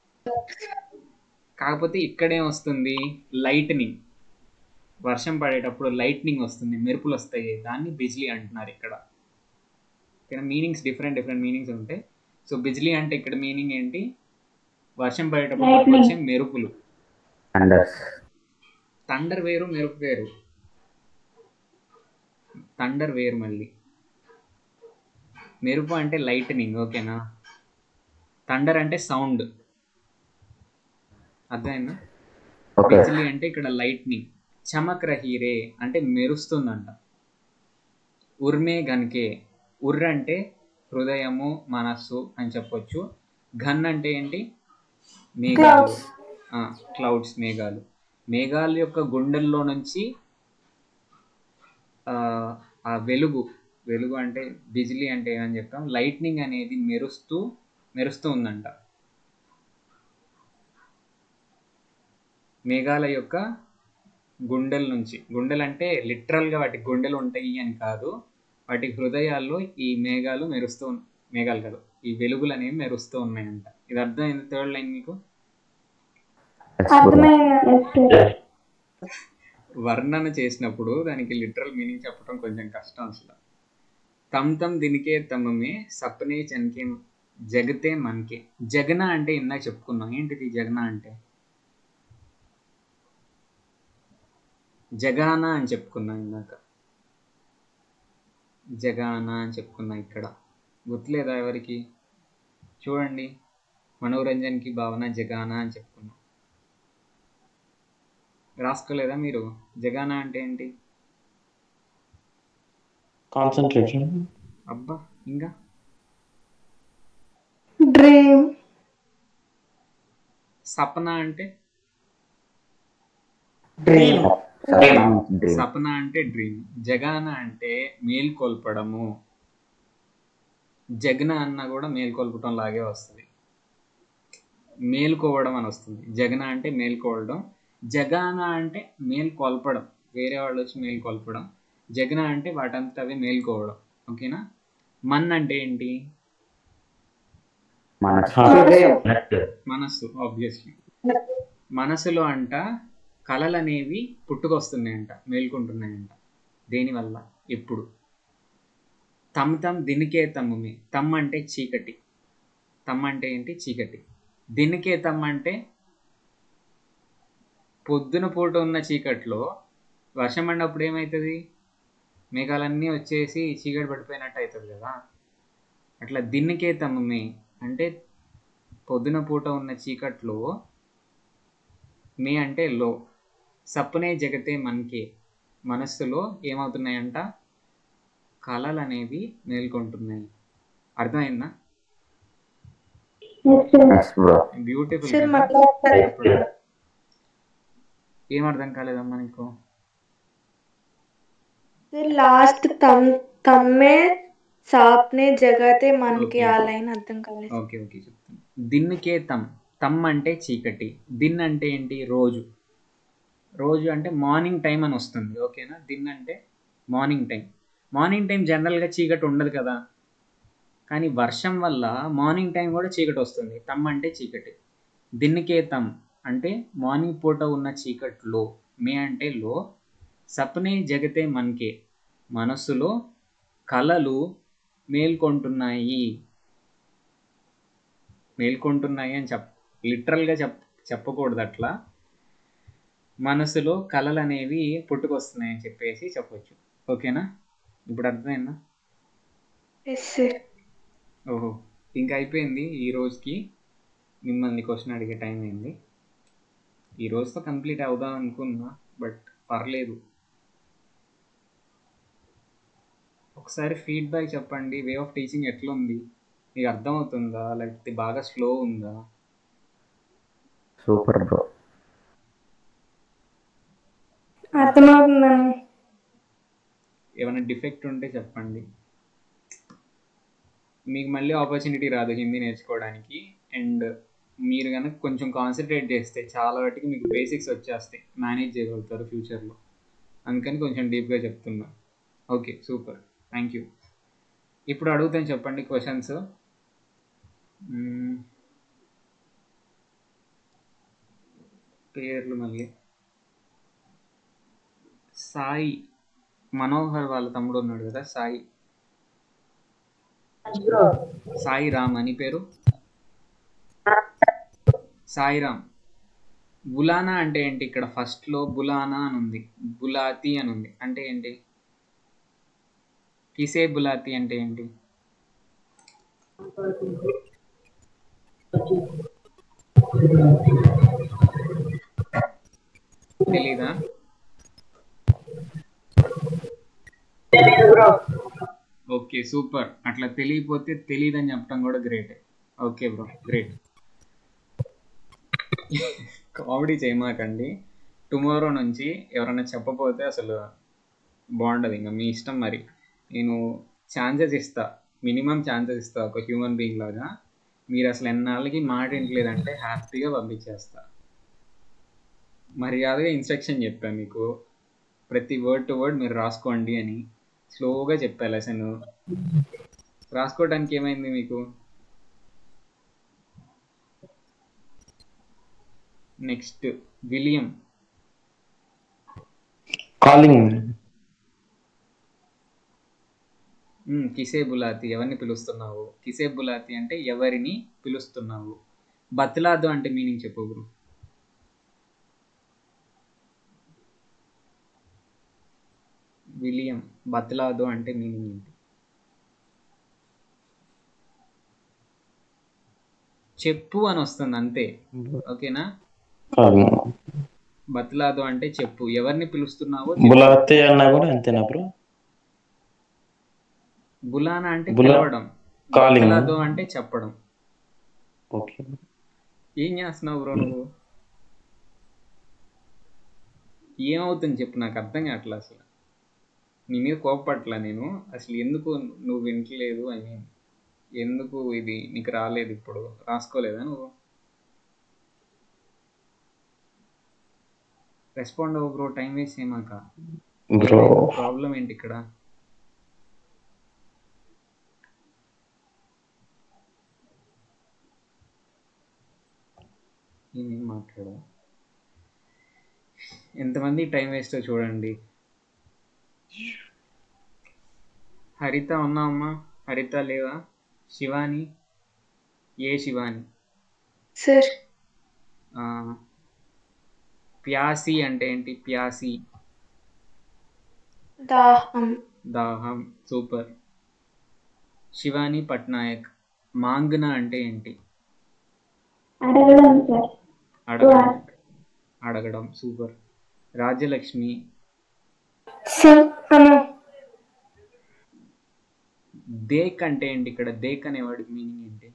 కాకపోతే ఇక్కడేం వస్తుంది లైట్నింగ్ వర్షం పడేటప్పుడు లైట్నింగ్ వస్తుంది మెరుపులు వస్తాయి దాన్ని బిజ్లీ అంటున్నారు ఇక్కడ ఇక్కడ మీనింగ్స్ డిఫరెంట్ డిఫరెంట్ మీనింగ్స్ ఉంటాయి సో బిజ్లీ అంటే ఇక్కడ మీనింగ్ ఏంటి వర్షం పడేటప్పుడు మనకు Lightning. వచ్చే మెరుపులు అండర్స్ థండర్ వేరు మెరుపు వేరు థండర్ వేరు మళ్ళీ మెరుపు అంటే లైటనింగ్ ఓకేనా థండర్ అంటే సౌండ్ అర్థమైందా ఓకే బిజ్లీ అంటే ఇక్కడ లైట్నింగ్ చమక్ రహీరే అంటే మెరుస్తుందంట ఉర్మే గన్కే ఉర్ర అంటే హృదయము మనస్సు అని చెప్పొచ్చు ఘన్ అంటే ఏంటి మేఘాలు క్లౌడ్స్ మేఘాలు మేఘాల యొక్క గుండెల్లో నుంచి ఆ, ఆ వెలుగు వెలుగు అంటే బిజిలీ అంటే ఏమని చెప్తాం లైట్నింగ్ అనేది మెరుస్తూ మెరుస్తూ ఉందంట మేఘాల యొక్క గుండెల నుంచి గుండెలు అంటే లిటరల్గా వాటి గుండెలు ఉంటాయి అని కాదు వాటి హృదయాల్లో ఈ మేఘాలు మెరుస్తూ ఉన్- మేఘాలు కాదు ఈ వెలుగులు అనేవి మెరుస్తూ ఉన్నాయంట ఇది అర్థమైంది థర్డ్ లైన్ మీకు ఎస్ బ్రో అర్థమైంది వర్ణన చేసినప్పుడు దానికి లిటరల్ మీనింగ్ చెప్పడం కొంచెం కష్టం అసలు తమ్ తమ్ దినికే తమమే సప్నే చన్కే జగతే మన్కే జగన అంటే ఇందాక చెప్పుకున్నాం ఏంటిది జగన అంటే జగాన అని చెప్పుకున్నాం ఇందాక జగాన అని చెప్పుకున్నా ఇక్కడ గుర్తులేదా ఎవరికి చూడండి మనోరంజన్కి భావన జగాన అని చెప్పుకున్నాం రాసుకోలేదా మీరు జగాన అంటే ఏంటి కాన్సన్ట్రేషన్ అబ్బా ఇంకా డ్రీమ్ సపన అంటే డ్రీమ్ డ్రీమ్ సపన అంటే డ్రీమ్ జగాన అంటే మేల్కొల్పడము జగన అన్న కూడా మేల్కొల్పటం లాగే వస్తుంది మేల్కోవడం అని వస్తుంది జగన అంటే మేల్కోవడం జగాన అంటే మేల్కొల్పడం వేరే వాళ్ళు వచ్చి మేల్కొల్పడం జగన అంటే వాటంతా అవి మేల్కోవడం ఓకేనా మన్ అంటే ఏంటి మనసు హృదయం మనస్సు ఆబ్వియస్లీ మనసులో అంట కళలు అనేవి పుట్టుకొస్తున్నాయంట మేల్కొంటున్నాయంట దేనివల్ల ఎప్పుడు తమ్ తమ్ దినికే తమ్ముమి తమ్ అంటే చీకటి తమ్ అంటే ఏంటి చీకటి దినికే తమ్ అంటే పొద్దున పూట ఉన్న చీకట్లో వర్షం పడినప్పుడు ఏమవుతుంది మేఘాలన్నీ వచ్చేసి చీకటి పడిపోయినట్టు అవుతుంది కదా అట్లా దిన్నికే తమ్ముమే అంటే పొద్దున పూట ఉన్న చీకట్లో మే అంటే లో సప్పునే జగతే మనకి మనస్సులో ఏమవుతున్నాయంట కళలు అనేవి మేల్కొంటున్నాయి అర్థమైందా ఎస్ బ్రో బ్యూటిఫుల్ సార్ మళ్ళీ ఒకసారి చెప్పండి. ఏం అర్థం కాలేదమ్మా నీకు సార్ లాస్ట్ తమ్ తమ్మే సాప్నే జగతే మనకి Okay. ఆ లైన్ అర్థం కాలేదు ఓకే ఓకే చెప్తాను దిన్నుకే తమ్ తమ్ అంటే చీకటి దిన్ అంటే ఏంటి రోజు రోజు అంటే మార్నింగ్ టైం అని వస్తుంది ఓకేనా దిన్ అంటే మార్నింగ్ టైం మార్నింగ్ టైం జనరల్గా చీకటి ఉండదు కదా కానీ వర్షం వల్ల మార్నింగ్ టైం కూడా చీకటి వస్తుంది తమ్ అంటే చీకటి దిన్నుకే తమ్ అంటే మార్నింగ్ పూట ఉన్న చీకట్లో మే అంటే లో సప్నే జగతే మన్కే మనస్సులో కళలు మేల్కొంటున్నాయి మేల్కొంటున్నాయి అని చెప్ లిటరల్గా చెప్ చెప్పకూడదు అట్లా మనసులో కళలు అనేవి పుట్టుకొస్తున్నాయి అని చెప్పేసి చెప్పొచ్చు ఓకేనా ఇప్పుడు అర్థమైందా ఎస్ సార్ ఓహో ఇంకా అయిపోయింది ఈ రోజుకి మిమ్మల్ని క్వశ్చన్ అడిగే టైం అయింది ఈ రోజుతో కంప్లీట్ అవుదాం అనుకున్నా బట్ పర్లేదు ఒకసారి ఫీడ్బ్యాక్ చెప్పండి వే ఆఫ్ టీచింగ్ ఎట్లుంది మీకు అర్థమవుతుందా లేకపోతే బాగా స్లో ఉందా సూపర్ బ్రో అర్థమవుతుందని ఏమైనా డిఫెక్ట్ ఉంటే చెప్పండి మీకు మళ్ళీ ఆపర్చునిటీ రాదు హిందీ నేర్చుకోవడానికి అండ్ మీరు కనుక కొంచెం కాన్సన్ట్రేట్ చేస్తే చాలా వాటికి మీకు బేసిక్స్ వచ్చేస్తాయి మేనేజ్ చేయగలుగుతారు ఫ్యూచర్లో అందుకని కొంచెం డీప్గా చెప్తున్నా ఓకే సూపర్ థ్యాంక్ యూ ఇప్పుడు అడుగుతాను చెప్పండి క్వశ్చన్స్ పేర్లు మళ్ళీ సాయి మనోహర్ వాళ్ళ తమ్ముడు ఉన్నాడు కదా సాయి సాయి రామ్ అని పేరు సాయిరామ్ బులానా అంటే ఏంటి ఇక్కడ ఫస్ట్ లో బులానా అని ఉంది బులాతి అని ఉంది అంటే ఏంటి కిసే బులాతి అంటే ఏంటి తెలీదా ఓకే సూపర్ అట్లా తెలియపోతే తెలియదని చెప్పడం కూడా great okay bro great comedy చేయమాకండి టుమారో నుంచి ఎవరైనా చెప్పపోతే అసలు బాగుండదు ఇంకా మీ ఇష్టం మరి నేను ఛాన్సెస్ ఇస్తా మినిమం ఛాన్సెస్ ఇస్తా ఒక హ్యూమన్ బీయింగ్ లాగా మీరు అసలు ఎన్నాళ్ళకి మాట వింటలేదంటే హ్యాపీగా పంపించేస్తా మర్యాదగా ఇన్స్ట్రక్షన్ చెప్పాను మీకు ప్రతి వర్డ్ టు వర్డ్ మీరు రాసుకోండి అని స్లోగా చెప్పా లెసన్ రాసుకోవడానికి ఏమైంది మీకు నెక్స్ట్ విలియం కాలింగ్ మ్మ్, కిసే బులాతి ఎవరిని పిలుస్తున్నావు కిసే బులాతి అంటే ఎవరిని పిలుస్తున్నావు బత్లాదు అంటే మీనింగ్ చెప్పు గురు విలియం బత్లాదు అంటే మీనింగ్ ఏంటి చెప్పు అని వస్తుంది అంతే ఓకేనా కాలింగ్ బత్లాదు అంటే చెప్పు ఎవరిని పిలుస్తున్నావో చెప్పు. బులాతే అన్నా కూడా అంతేనా బ్రో బులానా అంటే బులా- పిలవడం calling. బత్లాదు అంటే చెప్పడం ఓకే ఏం చేస్తున్నావు బ్రో నువ్వు ఏమవుతుంది చెప్పు నాకు అర్థం కావట్లే అసలు నీ మీద కోపపట్లా నేను అసలు ఎందుకు నువ్వు వింటలేదు ఐ మీన్ ఎందుకు ఇది నీకు రాలేదు ఇప్పుడు రాసుకోలేదా నువ్వు రెస్పాండ్ అవ్వు బ్రో టైం వేస్ట్ చేయమాక బ్రో ప్రాబ్లం ఏంటి ఇక్కడ నేనేం మాట్లాడా ఎంతమంది టైం వేస్ట్ చూడండి హరిత ఉన్నావమ్మా హరిత లేవా శివాని ఏ శివాని సార్ ఆ, ప్యాసి అంటే ఏంటి ప్యాసి దాహం దాహం సూపర్ శివాని పట్నాయక్ మాంగ్న అంటే ఏంటి అడగడం సార్ అడగడం అడగడం సూపర్ రాజ్యలక్ష్మి సార్ అను దేక్ అంటే ఏంటి ఇక్కడ దేక్ అనే వర్డ్ మీనింగ్ ఏంటి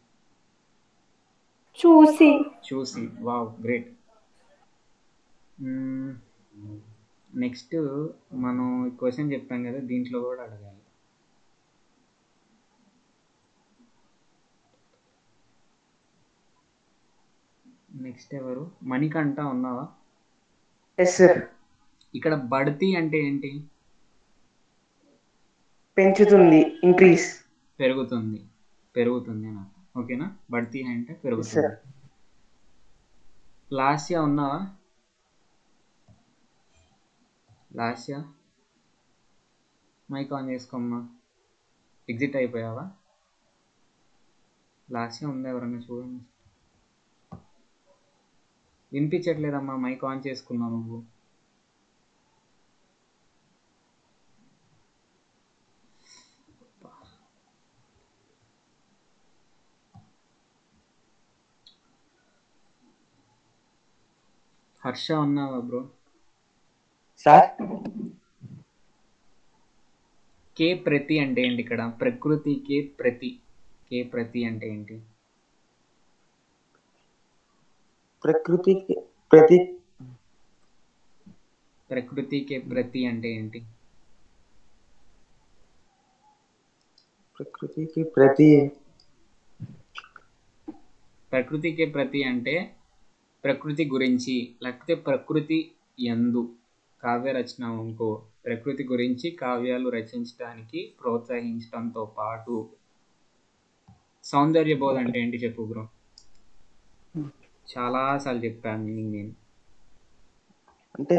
చూసి చూసి వావ్ గ్రేట్ నెక్స్ట్ మనం క్వశ్చన్ చెప్పాం కదా దీంట్లో కూడా అడగాలి నెక్స్ట్ ఎవరు మణికంఠ ఉన్నావా ఎస్ సార్ ఇక్కడ బడతి అంటే ఏంటి పెంచుతుంది ఇంక్రీజ్ పెరుగుతుంది పెరుగుతుంది అని అర్థం. ఓకేనా బడతి అంటే పెరుగుతుంది Sir. లాస్య ఉన్నావా లాస్య మైక్ ఆన్ చేసుకోమ్మా ఎగ్జిట్ అయిపోయావా లాస్య ఉందా ఎవరన్నా చూడండి వినిపించట్లేదమ్మా మైక్ ఆన్ చేసుకున్నావు నువ్వు హర్ష ఉన్నావా బ్రో సార్ కే ప్రతి అంటే ఏంటి ఇక్కడ ప్రకృతి కే ప్రతి కే ప్రతి అంటే ఏంటి ప్రకృతి ప్రతి ప్రకృతికి ప్రతి అంటే ఏంటి ప్రకృతికి ప్రతి ప్రకృతికి ప్రతి అంటే ప్రకృతి గురించి లేకపోతే ప్రకృతి యందు కావ్య రచన ఇంకో ప్రకృతి గురించి కావ్యాలు రచించడానికి ప్రోత్సహించడంతో పాటు సౌందర్య బోధ అంటే ఏంటి చెప్పు బ్రో చాలాసార్లు చెప్పాను మీనింగ్ నేను అంటే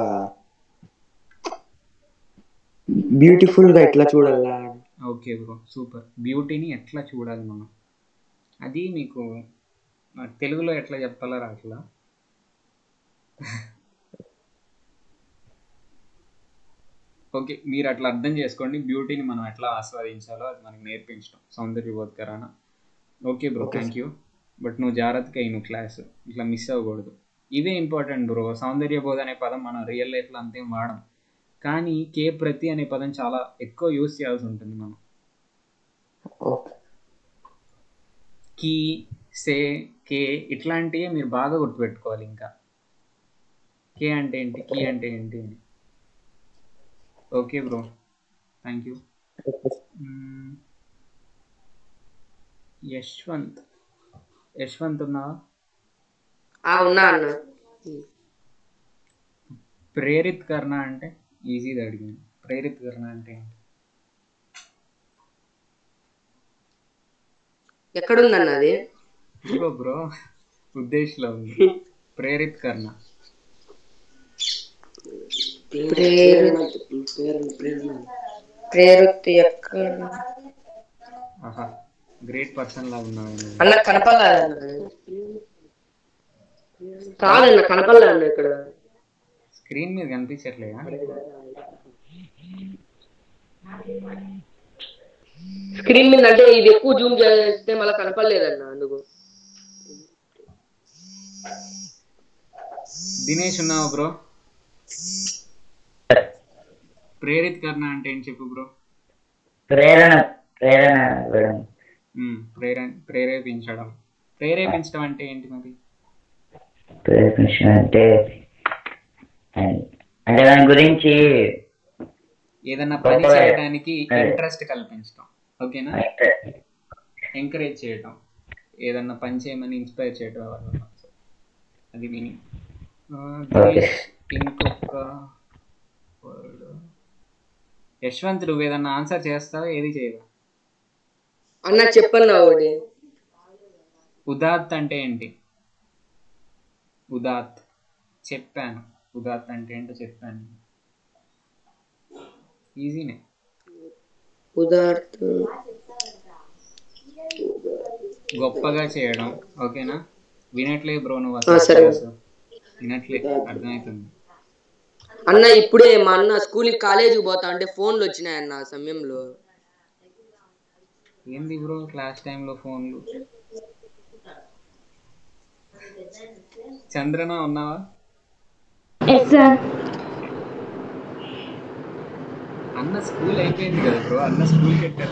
బ్యూటిఫుల్ గా ఎట్లా చూడాలా ఓకే బ్రో సూపర్ బ్యూటీని ఎట్లా చూడాలి మనం అది మీకు నాకు తెలుగులో ఎట్లా చెప్పాలో రాట్లా ఓకే మీరు అట్లా అర్థం చేసుకోండి బ్యూటీని మనం ఎట్లా ఆస్వాదించాలో అది మనకి నేర్పించడం సౌందర్య బోధకరాన okay bro thank you but నువ్వు జాగ్రత్తగా అయ్యి నువ్వు క్లాస్ ఇట్లా మిస్ అవ్వకూడదు ఇవే ఇంపార్టెంట్ బ్రో సౌందర్య బోధ అనే పదం మనం రియల్ లైఫ్లో అంతేం వాడం కానీ కే ప్రతి అనే పదం చాలా ఎక్కువ యూస్ చేయాల్సి ఉంటుంది మనం ఓకే కీ సే కే ఇట్లాంటివే మీరు బాగా గుర్తుపెట్టుకోవాలి ఇంకా కే అంటే ఏంటి కీ అంటే ఏంటి అని okay bro thank you Yashwant Yashwant ఉన్నావా ఆ ఉన్నా అన్న ప్రేరిత్ కర్ణ అంటే ఈజీది అడిగాను ప్రేరిత్ కర్ణ అంటే ఏంటి ఎక్కడుందన్న అది ఇదిగో బ్రో ఉద్దేశ్లో ఉంది ప్రేరిత్ కర్ణ ప్రేరుతి ఎక్కడ ఆహా గ్రేట్ పర్సన్ లాగా ఉన్నావు నువ్వు. అన్న కనపడలేదు కాదన్న కనపడలేదు అన్న ఇక్కడ స్క్రీన్ మీద కనిపించట్లేదా స్క్రీన్ మీద అంటే ఇది ఎక్కువ జూమ్ చేస్తే మళ్ళీ కనపడలేదన్న అందుకు దినేష్ ఉన్నావా బ్రో ప్రేరిత్ కర్ణ అంటే ఏంటి చెప్పు బ్రో ప్రేరణ ప్రేరణ ఇవ్వడం ప్రేర ప్రేరేపించడం ప్రేరేపించడం అంటే ఏంటి మరి ప్రేరేపించడం అంటే అంటే దాని గురించి ఏదన్నా పని చేయడానికి ఇంట్రెస్ట్ కల్పించడం ఓకేనా ఎంకరేజ్ చేయడం ఏదన్నా పని చేయమని ఇన్స్పైర్ చేయడం వల్ల అది విని ఇంకొక word. యశ్వంత్ నువ్వు ఏదన్నా ఆన్సర్ చేస్తావా ఏది చేయవా అన్న చెప్పన్న ఒకటి ఉదాత్ అంటే ఏంటి ఉదాత్ చెప్పాను ఉదాత్ అంటే ఏంటో చెప్పాను ఈజీనే ఉదాహరణ గొప్పగా చేయడం ఓకేనా వినట్లే బ్రో నువ్వు ఆ, అసలు సరే. అసలు. వినట్లే అర్థమవుతుంది అన్న ఇప్పుడే మా అన్న స్కూల్ కాలేజీకి పోతా అంటే ఫోన్లు వచ్చినాయన్న ఆ సమయంలో ఏంది బ్రో క్లాస్ టైంలో ఫోన్లు చంద్రన ఉన్నావా ఎస్ సార్ అన్న స్కూల్ అయిపోయింది కదా బ్రో అన్న స్కూల్కి ఎట్టారు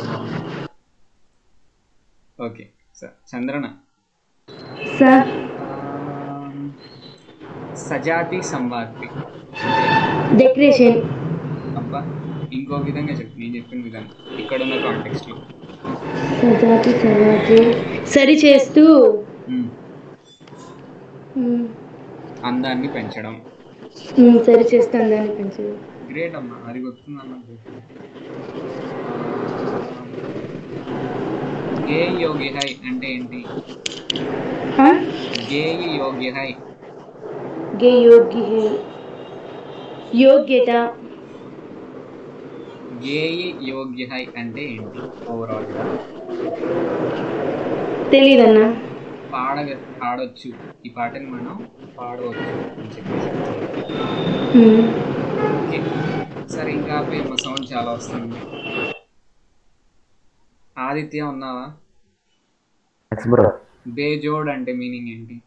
ఓకే సార్ చంద్రన సార్ ఆమ్, సజాతి సంవాక్తి డెకరేషన్ అబ్బా ఇంకో విధంగా చెప్పు నేను చెప్పిన విధంగా ఇక్కడ ఉన్న కాంటెక్స్ట్ లో సజాతి సజాతి సరి చేస్తూ ఉమ్, మ్, అందాన్ని పెంచడం మ్, సరి చేస్తాను దాన్ని పెంచదు గ్రేట్ అమ్మా అది గుర్తుంది అన్న గే యోగి హై అంటే ఏంటి గేయి యోగి హై గే యోగి హై యోగ్యత గేయి యోగ్య హై అంటే ఏంటి ఓవరాల్ గా తెలీదన్నా పాడగ పాడొచ్చు ఈ పాటని మనం పాడవచ్చు అని చెప్పేసి మ్, ఓకే సరే ఇంకా మా సౌండ్ చాలా వస్తుంది ఆదిత్య ఉన్నావా ఎక్స్ బ్రో బేజోడ్ అంటే మీనింగ్ ఏంటి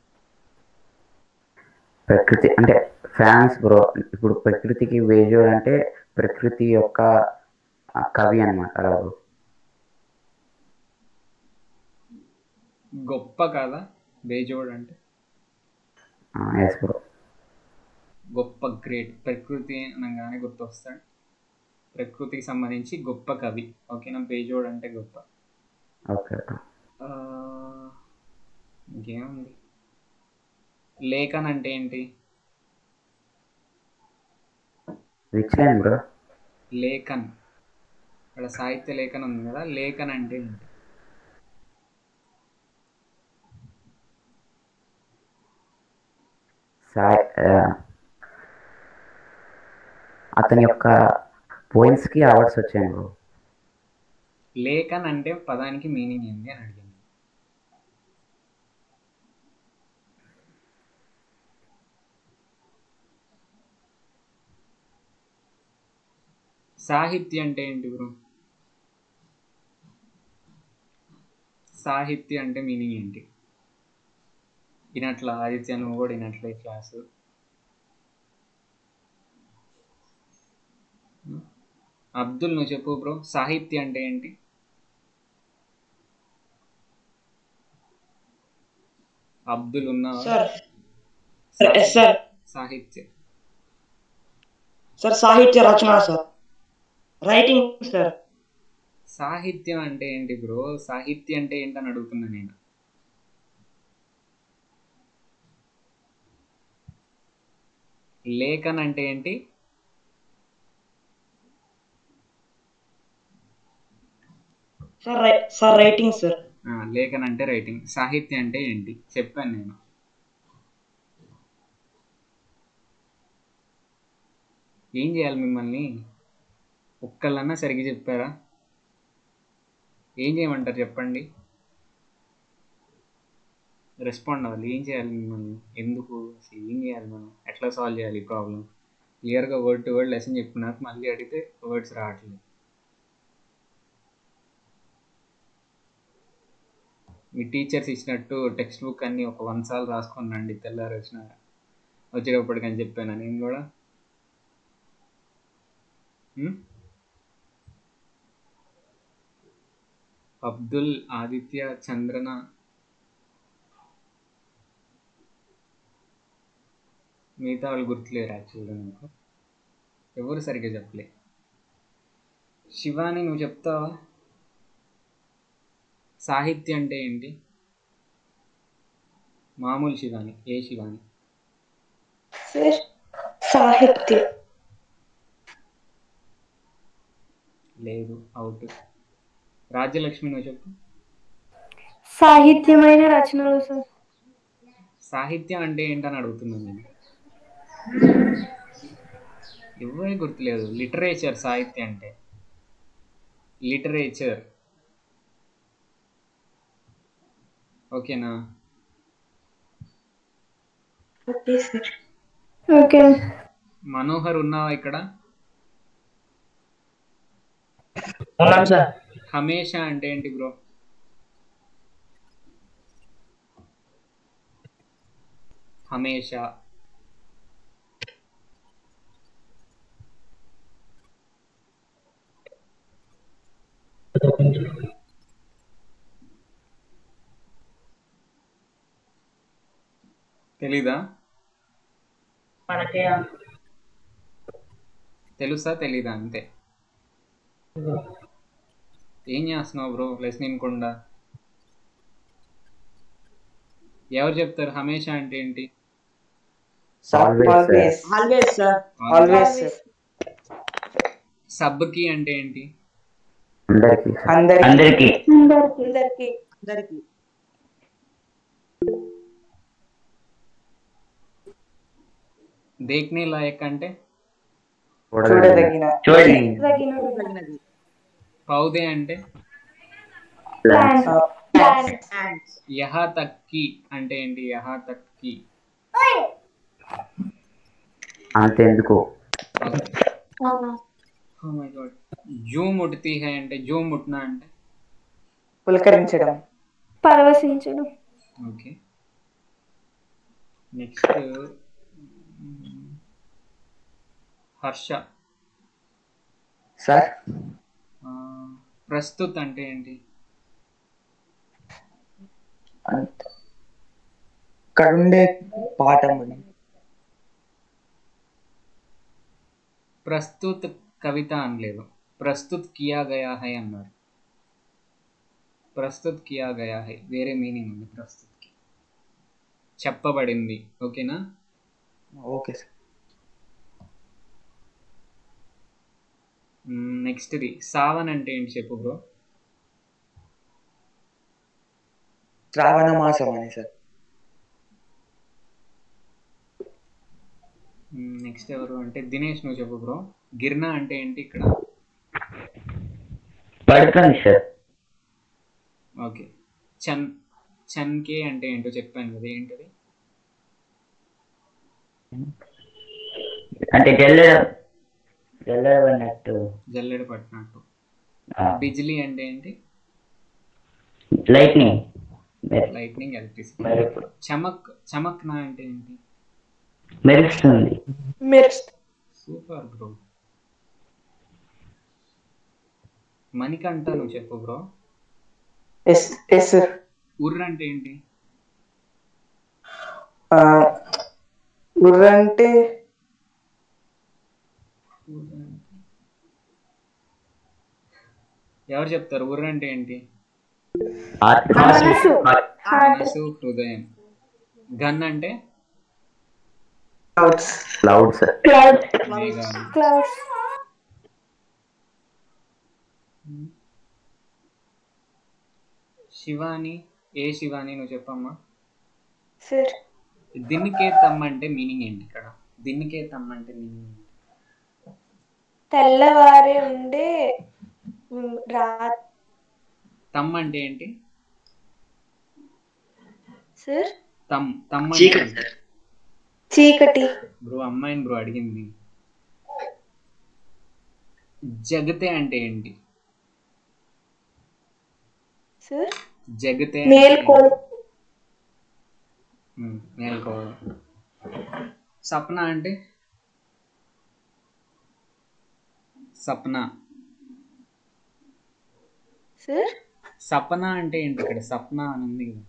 ప్రకృతి అంటే ఫ్యాన్స్ బ్రో ఇప్పుడు ప్రకృతికి వేజోడ్ అంటే ప్రకృతి యొక్క ఆ, కవి అనమాట అలా bro. గొప్ప కదా బేజోడ్ అంటే ఆ, ఎస్ బ్రో గొప్ప గ్రేట్ ప్రకృతి అనగానే గుర్తొస్తాడు ప్రకృతికి సంబంధించి గొప్ప కవి ఓకేనా బేజోడ్ అంటే గొప్ప ఓకే ఆ, ఇంకేముంది లేఖన్ అంటే ఏంటి విచ్ లైన్ బ్రో లేఖన్ ఇక్కడ సాహిత్య లేఖన్ ఉంది కదా లేఖన్ అంటే ఏంటి సాయి ఆ, అతని యొక్క పోయిమ్స్కి అవార్డ్స్ వచ్చాయి బ్రో లేఖన్ అంటే పదానికి మీనింగ్ ఏంటి అని అడిగింది సాహిత్య అంటే ఏంటి బ్రో సాహిత్య అంటే మీనింగ్ ఏంటి వినట్ల ఆదిత్య నువ్వు కూడా వినట్లే క్లాసు అబ్దుల్ నువ్వు చెప్పు బ్రో సాహిత్య అంటే ఏంటి అబ్దుల్ ఉన్నావా సార్ సార్ ఎస్ సార్ సాహిత్య సార్ సాహిత్య రచన సార్ రైటింగ్ సార్ సాహిత్యం అంటే ఏంటి బ్రో సాహిత్యం అంటే ఏంటని అడుగుతున్నా నేను లేఖన్ అంటే ఏంటి సార్ రై- సార్ రైటింగ్ సార్ ఆ, లేఖన్ అంటే రైటింగ్ సాహిత్యం అంటే ఏంటి చెప్పాను నేను ఏం చేయాలి మిమ్మల్ని ఒక్కళ్ళన్నా సరిగ్గా చెప్పారా ఏం చేయమంటారు చెప్పండి రెస్పాండ్ అవ్వాలి ఏం చేయాలి మిమ్మల్ని ఎందుకు అసలు ఏం చేయాలి మనం ఎట్లా సాల్వ్ చేయాలి ఈ ప్రాబ్లం క్లియర్గా వర్డ్ టు వర్డ్ లెసన్ చెప్పినాక మళ్ళీ అడిగితే వర్డ్స్ రావట్లేదు మీ టీచర్స్ ఇచ్చినట్టు టెక్స్ట్ బుక్ అన్ని ఒక వన్ సార్లు రాసుకొని రండి తెల్లారి వచ్చిన వచ్చేటప్పటికి అని చెప్పాను నేను కూడా ఉం? అబ్దుల్ ఆదిత్య చంద్రన మిగతా వాళ్ళు గుర్తులేరు యాక్చువల్గా నాకు ఎవరు సరిగ్గా చెప్పలే శివాని నువ్వు చెప్తావా సాహిత్యం అంటే ఏంటి మామూలు శివాని ఏ శివాని సార్ సాహిత్యం లేదు అవుట్ రాజ్యలక్ష్మి నువ్వు చెప్పు సాహిత్యమైన రచనలు సార్ సాహిత్యం అంటే ఏంటని అడుగుతున్నాను నేను ఎవరే గుర్తులేదు లిటరేచర్ సాహిత్యం అంటే లిటరేచర్ ఓకేనా ఓకే సార్ ఓకే మనోహర్ ఉన్నావా ఇక్కడ ఉన్నాం సార్ హమేషా అంటే ఏంటి బ్రో హమేషా తెలీదా మనకి తెలుసా తెలీదా అంతే ఏం చేస్తున్నావు బ్రో లెసన్ వినకుండా ఎవరు చెప్తారు హమేషా అంటే ఏంటి Always, always always sir always sir సబ్కి అంటే ఏంటి అందరికీ అందరికి అందరికీ అందరికి అందరికి దేక్నే లాయక్ అంటే చూడదగిన చూడండి తగిన పౌదే అంటే ప్లాంట్ ప్లాంట్స్ యహా తక్కి అంటే ఏంటి యహా తక్కి అంతెందుకు మై గాడ్ జూ ముట్తి హై అంటే జూ ముట్నా అంటే పులకరించడం పరవశించడం ఓకే నెక్స్ట్ హర్ష సార్ ఆ, ప్రస్తుత్ అంటే ఏంటి అంత ఇక్కడ ఉండే పాఠముని ప్రస్తుత్ కవిత అనలేదు ప్రస్తుత్ కియా గయా హై అన్నారు ప్రస్తుత్ కియా గయా హై వేరే మీనింగ్ ఉంది ప్రస్తుత్కి చెప్పబడింది ఓకేనా ఓకే సార్ నెక్స్ట్ది సావన్ అంటే ఏంటి చెప్పు బ్రో శ్రావణ మాసం అని సార్ నెక్స్ట్ ఎవరు అంటే దినేష్ నువ్వు చెప్పు బ్రో గిర్న అంటే ఏంటి ఇక్కడ పడుతుంది సార్ ఓకే చన్ చన్కే అంటే ఏంటో చెప్పాను కదా ఏంటది అంటే జల్లెడ జల్లెడబడినట్టు జల్లెడ పట్టినట్టు ఆ, బిజ్లీ అంటే ఏంటి లైట్నింగ్ మెరు- లైట్నింగ్ ఎలక్ట్రిసిటీ మెరుపు చమక్ చమక్నా అంటే ఏంటి మెరుస్తుంది మెరుస్తు సూపర్ బ్రో మణికంఠ నువ్వు చెప్పు బ్రో ఎస్ ఎస్ సార్ ఉర్ర అంటే ఏంటి ఉర్ర అంటే ఎవరు చెప్తారు ఉర్ర అంటే ఏంటి హార్ట్ మనసు మనసు హృదయం గన్ అంటే క్లౌడ్స్ క్లౌడ్స్ క్లౌడ్ మేఘాలు క్లౌడ్స్ శివాని ఏ శివాని నువ్వు చెప్పమ్మా సార్ దిన్నికే తమ్మ అంటే మీనింగ్ ఏంటి ఇక్కడ దిన్నికే తమ్మ అంటే మీనింగ్ ఏంటి తెల్లవారి ఉండే ఉమ్, రా తమ్ అంటే ఏంటి సార్ తమ్ తమ్ అంటే చీకటి ఏంటి? సార్ చీకటి బ్రో అమ్మాయిని బ్రో అడిగింది జగతే అంటే ఏంటి సార్ జగతే మేల్కోలు మేల్కోవడం సప్న అంటే సప్న సార్ సపన అంటే ఏంటి ఇక్కడ సప్న అని ఉంది కదా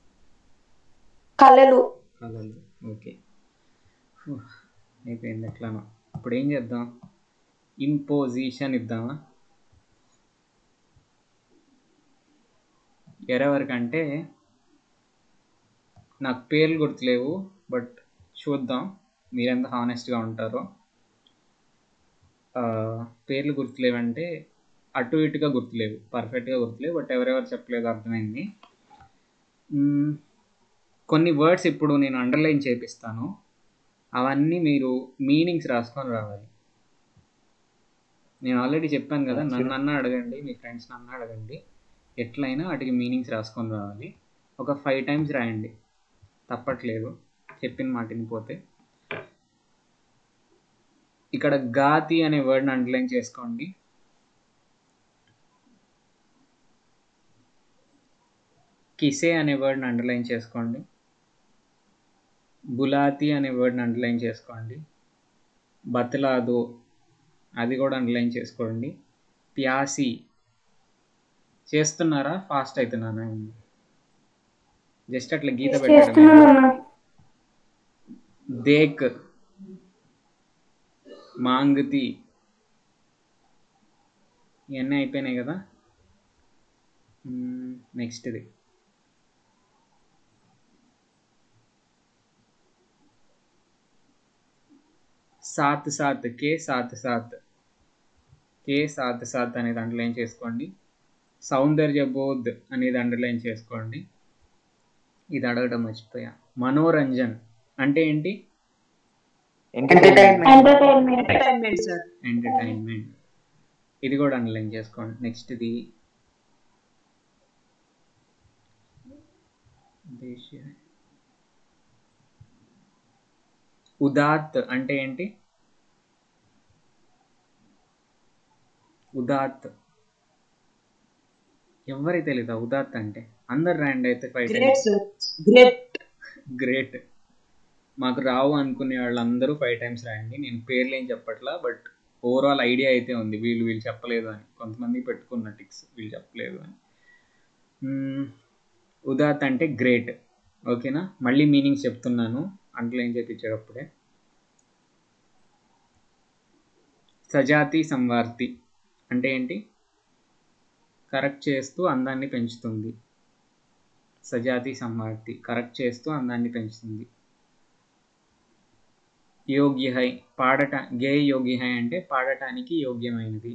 కలలు కలలు ఓకే అయిపోయింది ఎట్లానో ఇప్పుడు ఏం చేద్దాం ఇంపోజిషన్ ఇద్దామా ఎవరెవరికంటే నాకు పేర్లు గుర్తులేవు బట్ చూద్దాం మీరెంత హానెస్ట్గా ఉంటారో ఆ, పేర్లు గుర్తులేవంటే అటు ఇటుగా గుర్తులేవు పర్ఫెక్ట్గా గుర్తులేవు బట్ ఎవరెవరు చెప్పలేదు అర్థమైంది మ్మ్, కొన్ని వర్డ్స్ ఇప్పుడు నేను అండర్లైన్ చేపిస్తాను అవన్నీ మీరు మీనింగ్స్ రాసుకొని రావాలి నేను ఆల్రెడీ చెప్పాను కదా నన్ను అన్న అడగండి మీ ఫ్రెండ్స్ నన్ను అడగండి ఎట్లయినా వాటికి మీనింగ్స్ రాసుకొని రావాలి ఒక ఫైవ్ టైమ్స్ రాయండి తప్పట్లేదు చెప్పిన మాట వినిపోతే ఇక్కడ గాతి అనే వర్డ్ని అండర్లైన్ చేసుకోండి కిసే అనే వర్డ్ని అండర్లైన్ చేసుకోండి బులాతి అనే వర్డ్ని అండర్లైన్ చేసుకోండి బతలాదో అది కూడా అండర్లైన్ చేసుకోండి ప్యాసి చేస్తున్నారా ఫాస్ట్ అవుతున్నానా జస్ట్ అట్లా గీత పెట్టడం చేస్తున్నామన్నా దేక్ మాంగతి ఇవన్నీ అయిపోయినాయి కదా నెక్స్ట్ది సాత్ సాత్ కే సాత్ సాత్ కే సాత్ సాత్ అనేది అండర్లైన్ చేసుకోండి సౌందర్య బోధ్ అనేది అండర్లైన్ చేసుకోండి ఇది అడగడం మర్చిపోయా మనోరంజన్ అంటే ఏంటి entertainment entertainment entertainment sir entertainment ఇది కూడా అండర్లైన్ చేసుకోండి నెక్స్ట్ది దేశీయ ఉదాత్ అంటే ఏంటి ఉదాత్ ఎవరికి తెలీదా ఉదాత్ అంటే అందరు రాయండి అయితే five great sir great great మాకు రావు అనుకునే వాళ్ళందరూ ఫైవ్ టైమ్స్ రాయండి నేను పేర్లు ఏం చెప్పట్లా బట్ ఓవరాల్ ఐడియా అయితే ఉంది వీళ్ళు వీళ్ళు చెప్పలేదు అని కొంతమంది పెట్టుకున్న టిక్స్ వీళ్ళు చెప్పలేదు అని మ్మ్. ఉదాత్ అంటే గ్రేట్ ఓకేనా మళ్ళీ మీనింగ్స్ చెప్తున్నాను అండర్లైన్ చేయించేటప్పుడే సజాతి సంవార్తి అంటే ఏంటి కరెక్ట్ చేస్తూ అందాన్ని పెంచుతుంది సజాతి సంవార్తి కరెక్ట్ చేస్తూ అందాన్ని పెంచుతుంది యోగ్య హై పాడట గే యోగ్య హై అంటే పాడటానికి యోగ్యమైనది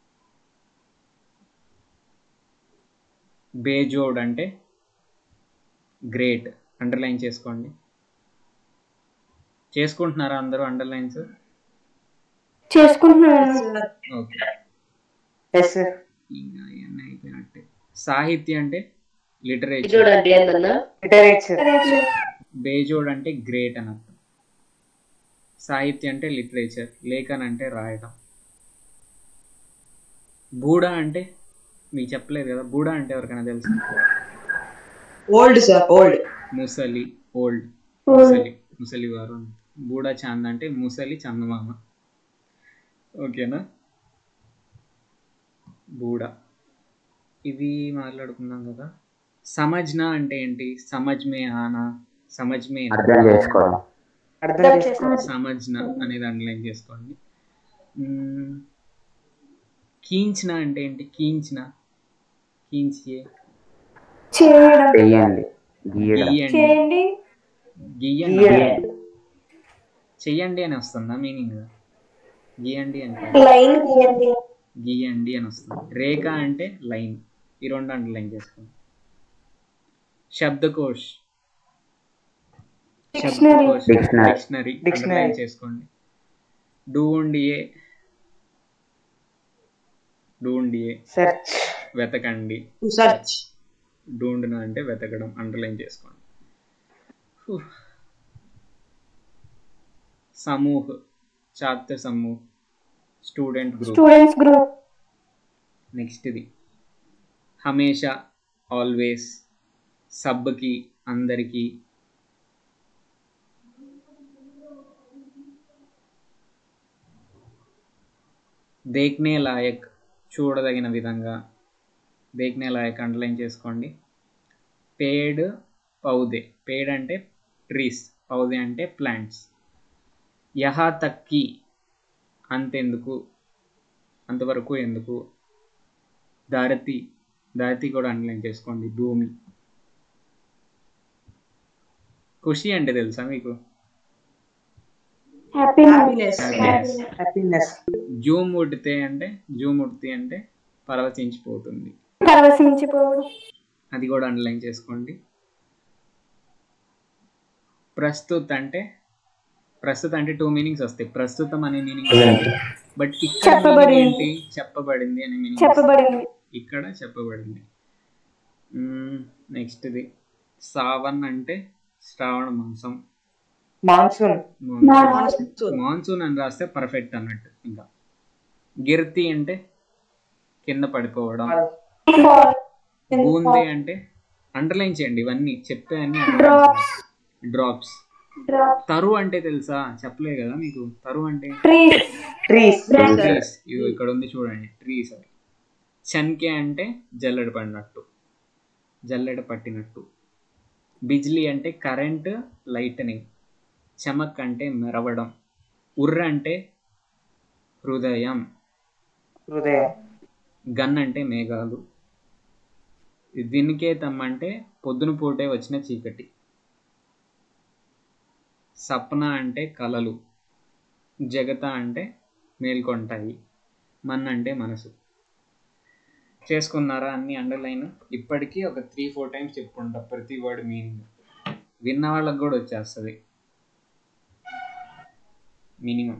బేజోడ్ అంటే గ్రేట్ అండర్లైన్ చేసుకోండి చేసుకుంటున్నారా అందరూ అండర్లైన్స్ చేసుకుంటున్నాను ఓకే ఎస్ సార్ ఇంకా ఇవన్నీ అయిపోయినట్టే సాహిత్యం అంటే లిటరేచర్ చూడండి ఏందన్నా లిటరేట్ సార్ బేజోడ్ అంటే గ్రేట్ అని అర్థం సాహిత్యం అంటే లిటరేచర్ లేఖన్ అంటే రాయడం బూడా అంటే మీకు చెప్పలేదు కదా బూడా అంటే ఎవరికైనా తెలుసు ఓల్డ్ సార్ ఓల్డ్ ముసలి ఓల్డ్ ముసలి ముసలి వారు బూడా చాంద్ అంటే ముసలి చందమామ ఓకేనా బూడా ఇవి మాట్లాడుకున్నాం కదా సమజ్నా అంటే ఏంటి సమజ్ మే ఆనా సమజ్ మే అర్థం చేసుకోవడం అర్థం చేసుకోండి సమజ్న అనేది అండర్లైన్ చేసుకోండి మ్మ్. కీంచిన అంటే ఏంటి కీంచిన కీంచియే చేయడం చెయ్యండి గీయడం గీయండి చేయండి గీయండి గీయండి. చెయ్యండి అని వస్తుందా మీనింగ్ గీయండి అంటే లైన్ గీయండి గీయండి అని వస్తుంది రేఖ అంటే లైన్ ఈ రెండు అండర్లైన్ చేసుకోండి శబ్దకోష్ Dictionary. శబ్దకోష్ Dictionary. Dictionary Dictionary. అండర్లైన్ చేసుకోండి డూ ఉండియే డూ ఉండియే సెర్చ్ వెతకండి టు సర్చ్ డూండ్న అంటే వెతకడం అండర్లైన్ చేసుకోండి హూ. సమూహ్ ఛాత్ర సమూహ్ student group students group next ఇది హమేషా ఆల్వేస్ సబ్కి అందరికీ దేక్నే లాయక్ చూడదగిన విధంగా దేక్నే లాయక్ అండర్లైన్ చేసుకోండి పేడ్ పౌదే పేడ్ అంటే ట్రీస్ పౌదే అంటే ప్లాంట్స్ యహా తక్కి అంతెందుకు అంతవరకు ఎందుకు ధరతి ధరతి కూడా అండర్లైన్ చేసుకోండి భూమి ఖుషి అంటే తెలుసా మీకు హ్యాపీనెస్ హ్యాపీనెస్ హ్యాపీనెస్ జూమ్ ఉడితే అంటే జూమ్ ఉడితే అంటే పరవశించిపోతుంది పరవశించిపోవడం అది కూడా అండర్లైన్ చేసుకోండి ప్రస్తుత్ అంటే ప్రస్తుత అంటే టూ మీనింగ్స్ వస్తాయి ప్రస్తుతం అనే మీనింగ్ బట్ ఇక్కడ meaning చెప్పబడింది. ఏంటి చెప్పబడింది అనే మీనింగ్ చెప్పబడింది ఇక్కడ చెప్పబడింది నెక్స్ట్ది సావన్ అంటే శ్రావణ మాసం మాన్సూన్ మాన్సూన్ అని రాస్తే పర్ఫెక్ట్ అన్నట్టు ఇంకా గిర్తి అంటే కింద పడిపోవడం బూంది అంటే అండర్లైన్ చేయండి ఇవన్నీ చెప్పే అన్ని Drops. డ్రాప్స్ డ్రాప్ తరు అంటే తెలుసా చెప్పలే కదా మీకు తరు అంటే ట్రీస్ ట్రీస్ ట్రీస్ ఇదిగో ఇక్కడ ఉంది చూడండి ట్రీస్ అది చన్కే అంటే జల్లెడ పడినట్టు జల్లెడ పట్టినట్టు బిజ్లీ అంటే కరెంట్ లైటనింగ్ చమక్ అంటే మెరవడం ఉర్ర అంటే హృదయం హృదయం గన్ అంటే మేఘాలు దినికేతం అంటే పొద్దున పూటే వచ్చిన చీకటి సప్న అంటే కలలు జగత అంటే మేల్కొంటాయి మన్ అంటే మనసు చేసుకున్నారా అన్ని అండర్లైన్ ఇప్పటికీ ఒక త్రీ ఫోర్ టైమ్స్ చెప్పుకుంటా ప్రతి వర్డ్ మీనింగ్ విన్న వాళ్ళకి కూడా వచ్చేస్తుంది మినిమం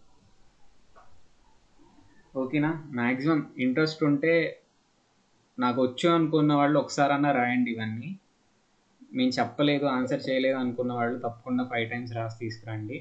ఓకేనా మ్యాక్సిమం ఇంట్రెస్ట్ ఉంటే నాకు వచ్చు అనుకున్న వాళ్ళు ఒకసారన్నా రాయండి ఇవన్నీ మేము చెప్పలేదు ఆన్సర్ చేయలేదు అనుకున్న వాళ్ళు తప్పకుండా ఫైవ్ టైమ్స్ రాసి తీసుకురండి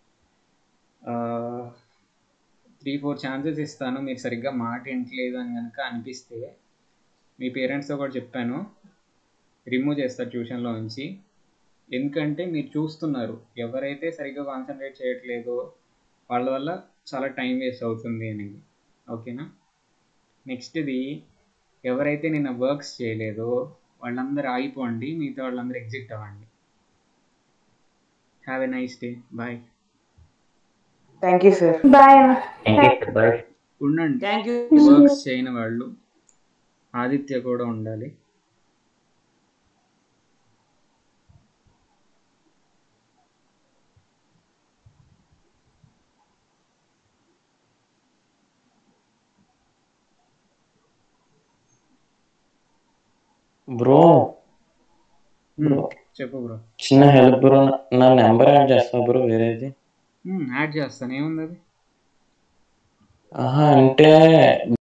త్రీ ఫోర్ ఛాన్సెస్ ఇస్తాను మీరు సరిగ్గా మాట వింటలేదు అని కనుక అనిపిస్తే మీ పేరెంట్స్తో కూడా చెప్పాను రిమూవ్ చేస్తారు ట్యూషన్లో నుంచి ఎందుకంటే మీరు చూస్తున్నారు ఎవరైతే సరిగ్గా కాన్సన్ట్రేట్ చేయట్లేదో వాళ్ళ వల్ల చాలా టైం వేస్ట్ అవుతుంది అనేది ఓకేనా నెక్స్ట్ది ఎవరైతే నిన్న వర్క్స్ చేయలేదో వాళ్ళందరూ ఆగిపోండి మిగతా వాళ్ళందరూ ఎగ్జిట్ అవ్వండి have a nice day bye thank you sir bye అన్న థ్యాంక్ యూ బాయ్ ఉండండి థ్యాంక్ యూ వర్క్స్ చేయని వాళ్ళు ఆదిత్య కూడా ఉండాలి బ్రో ఉమ్, చెప్పు బ్రో చిన్న హెల్ప్ బ్రో నా నెంబర్ యాడ్ చేస్తావు బ్రో వేరేది యాడ్ చేస్తాను ఏముంది అది ఆహా అంటే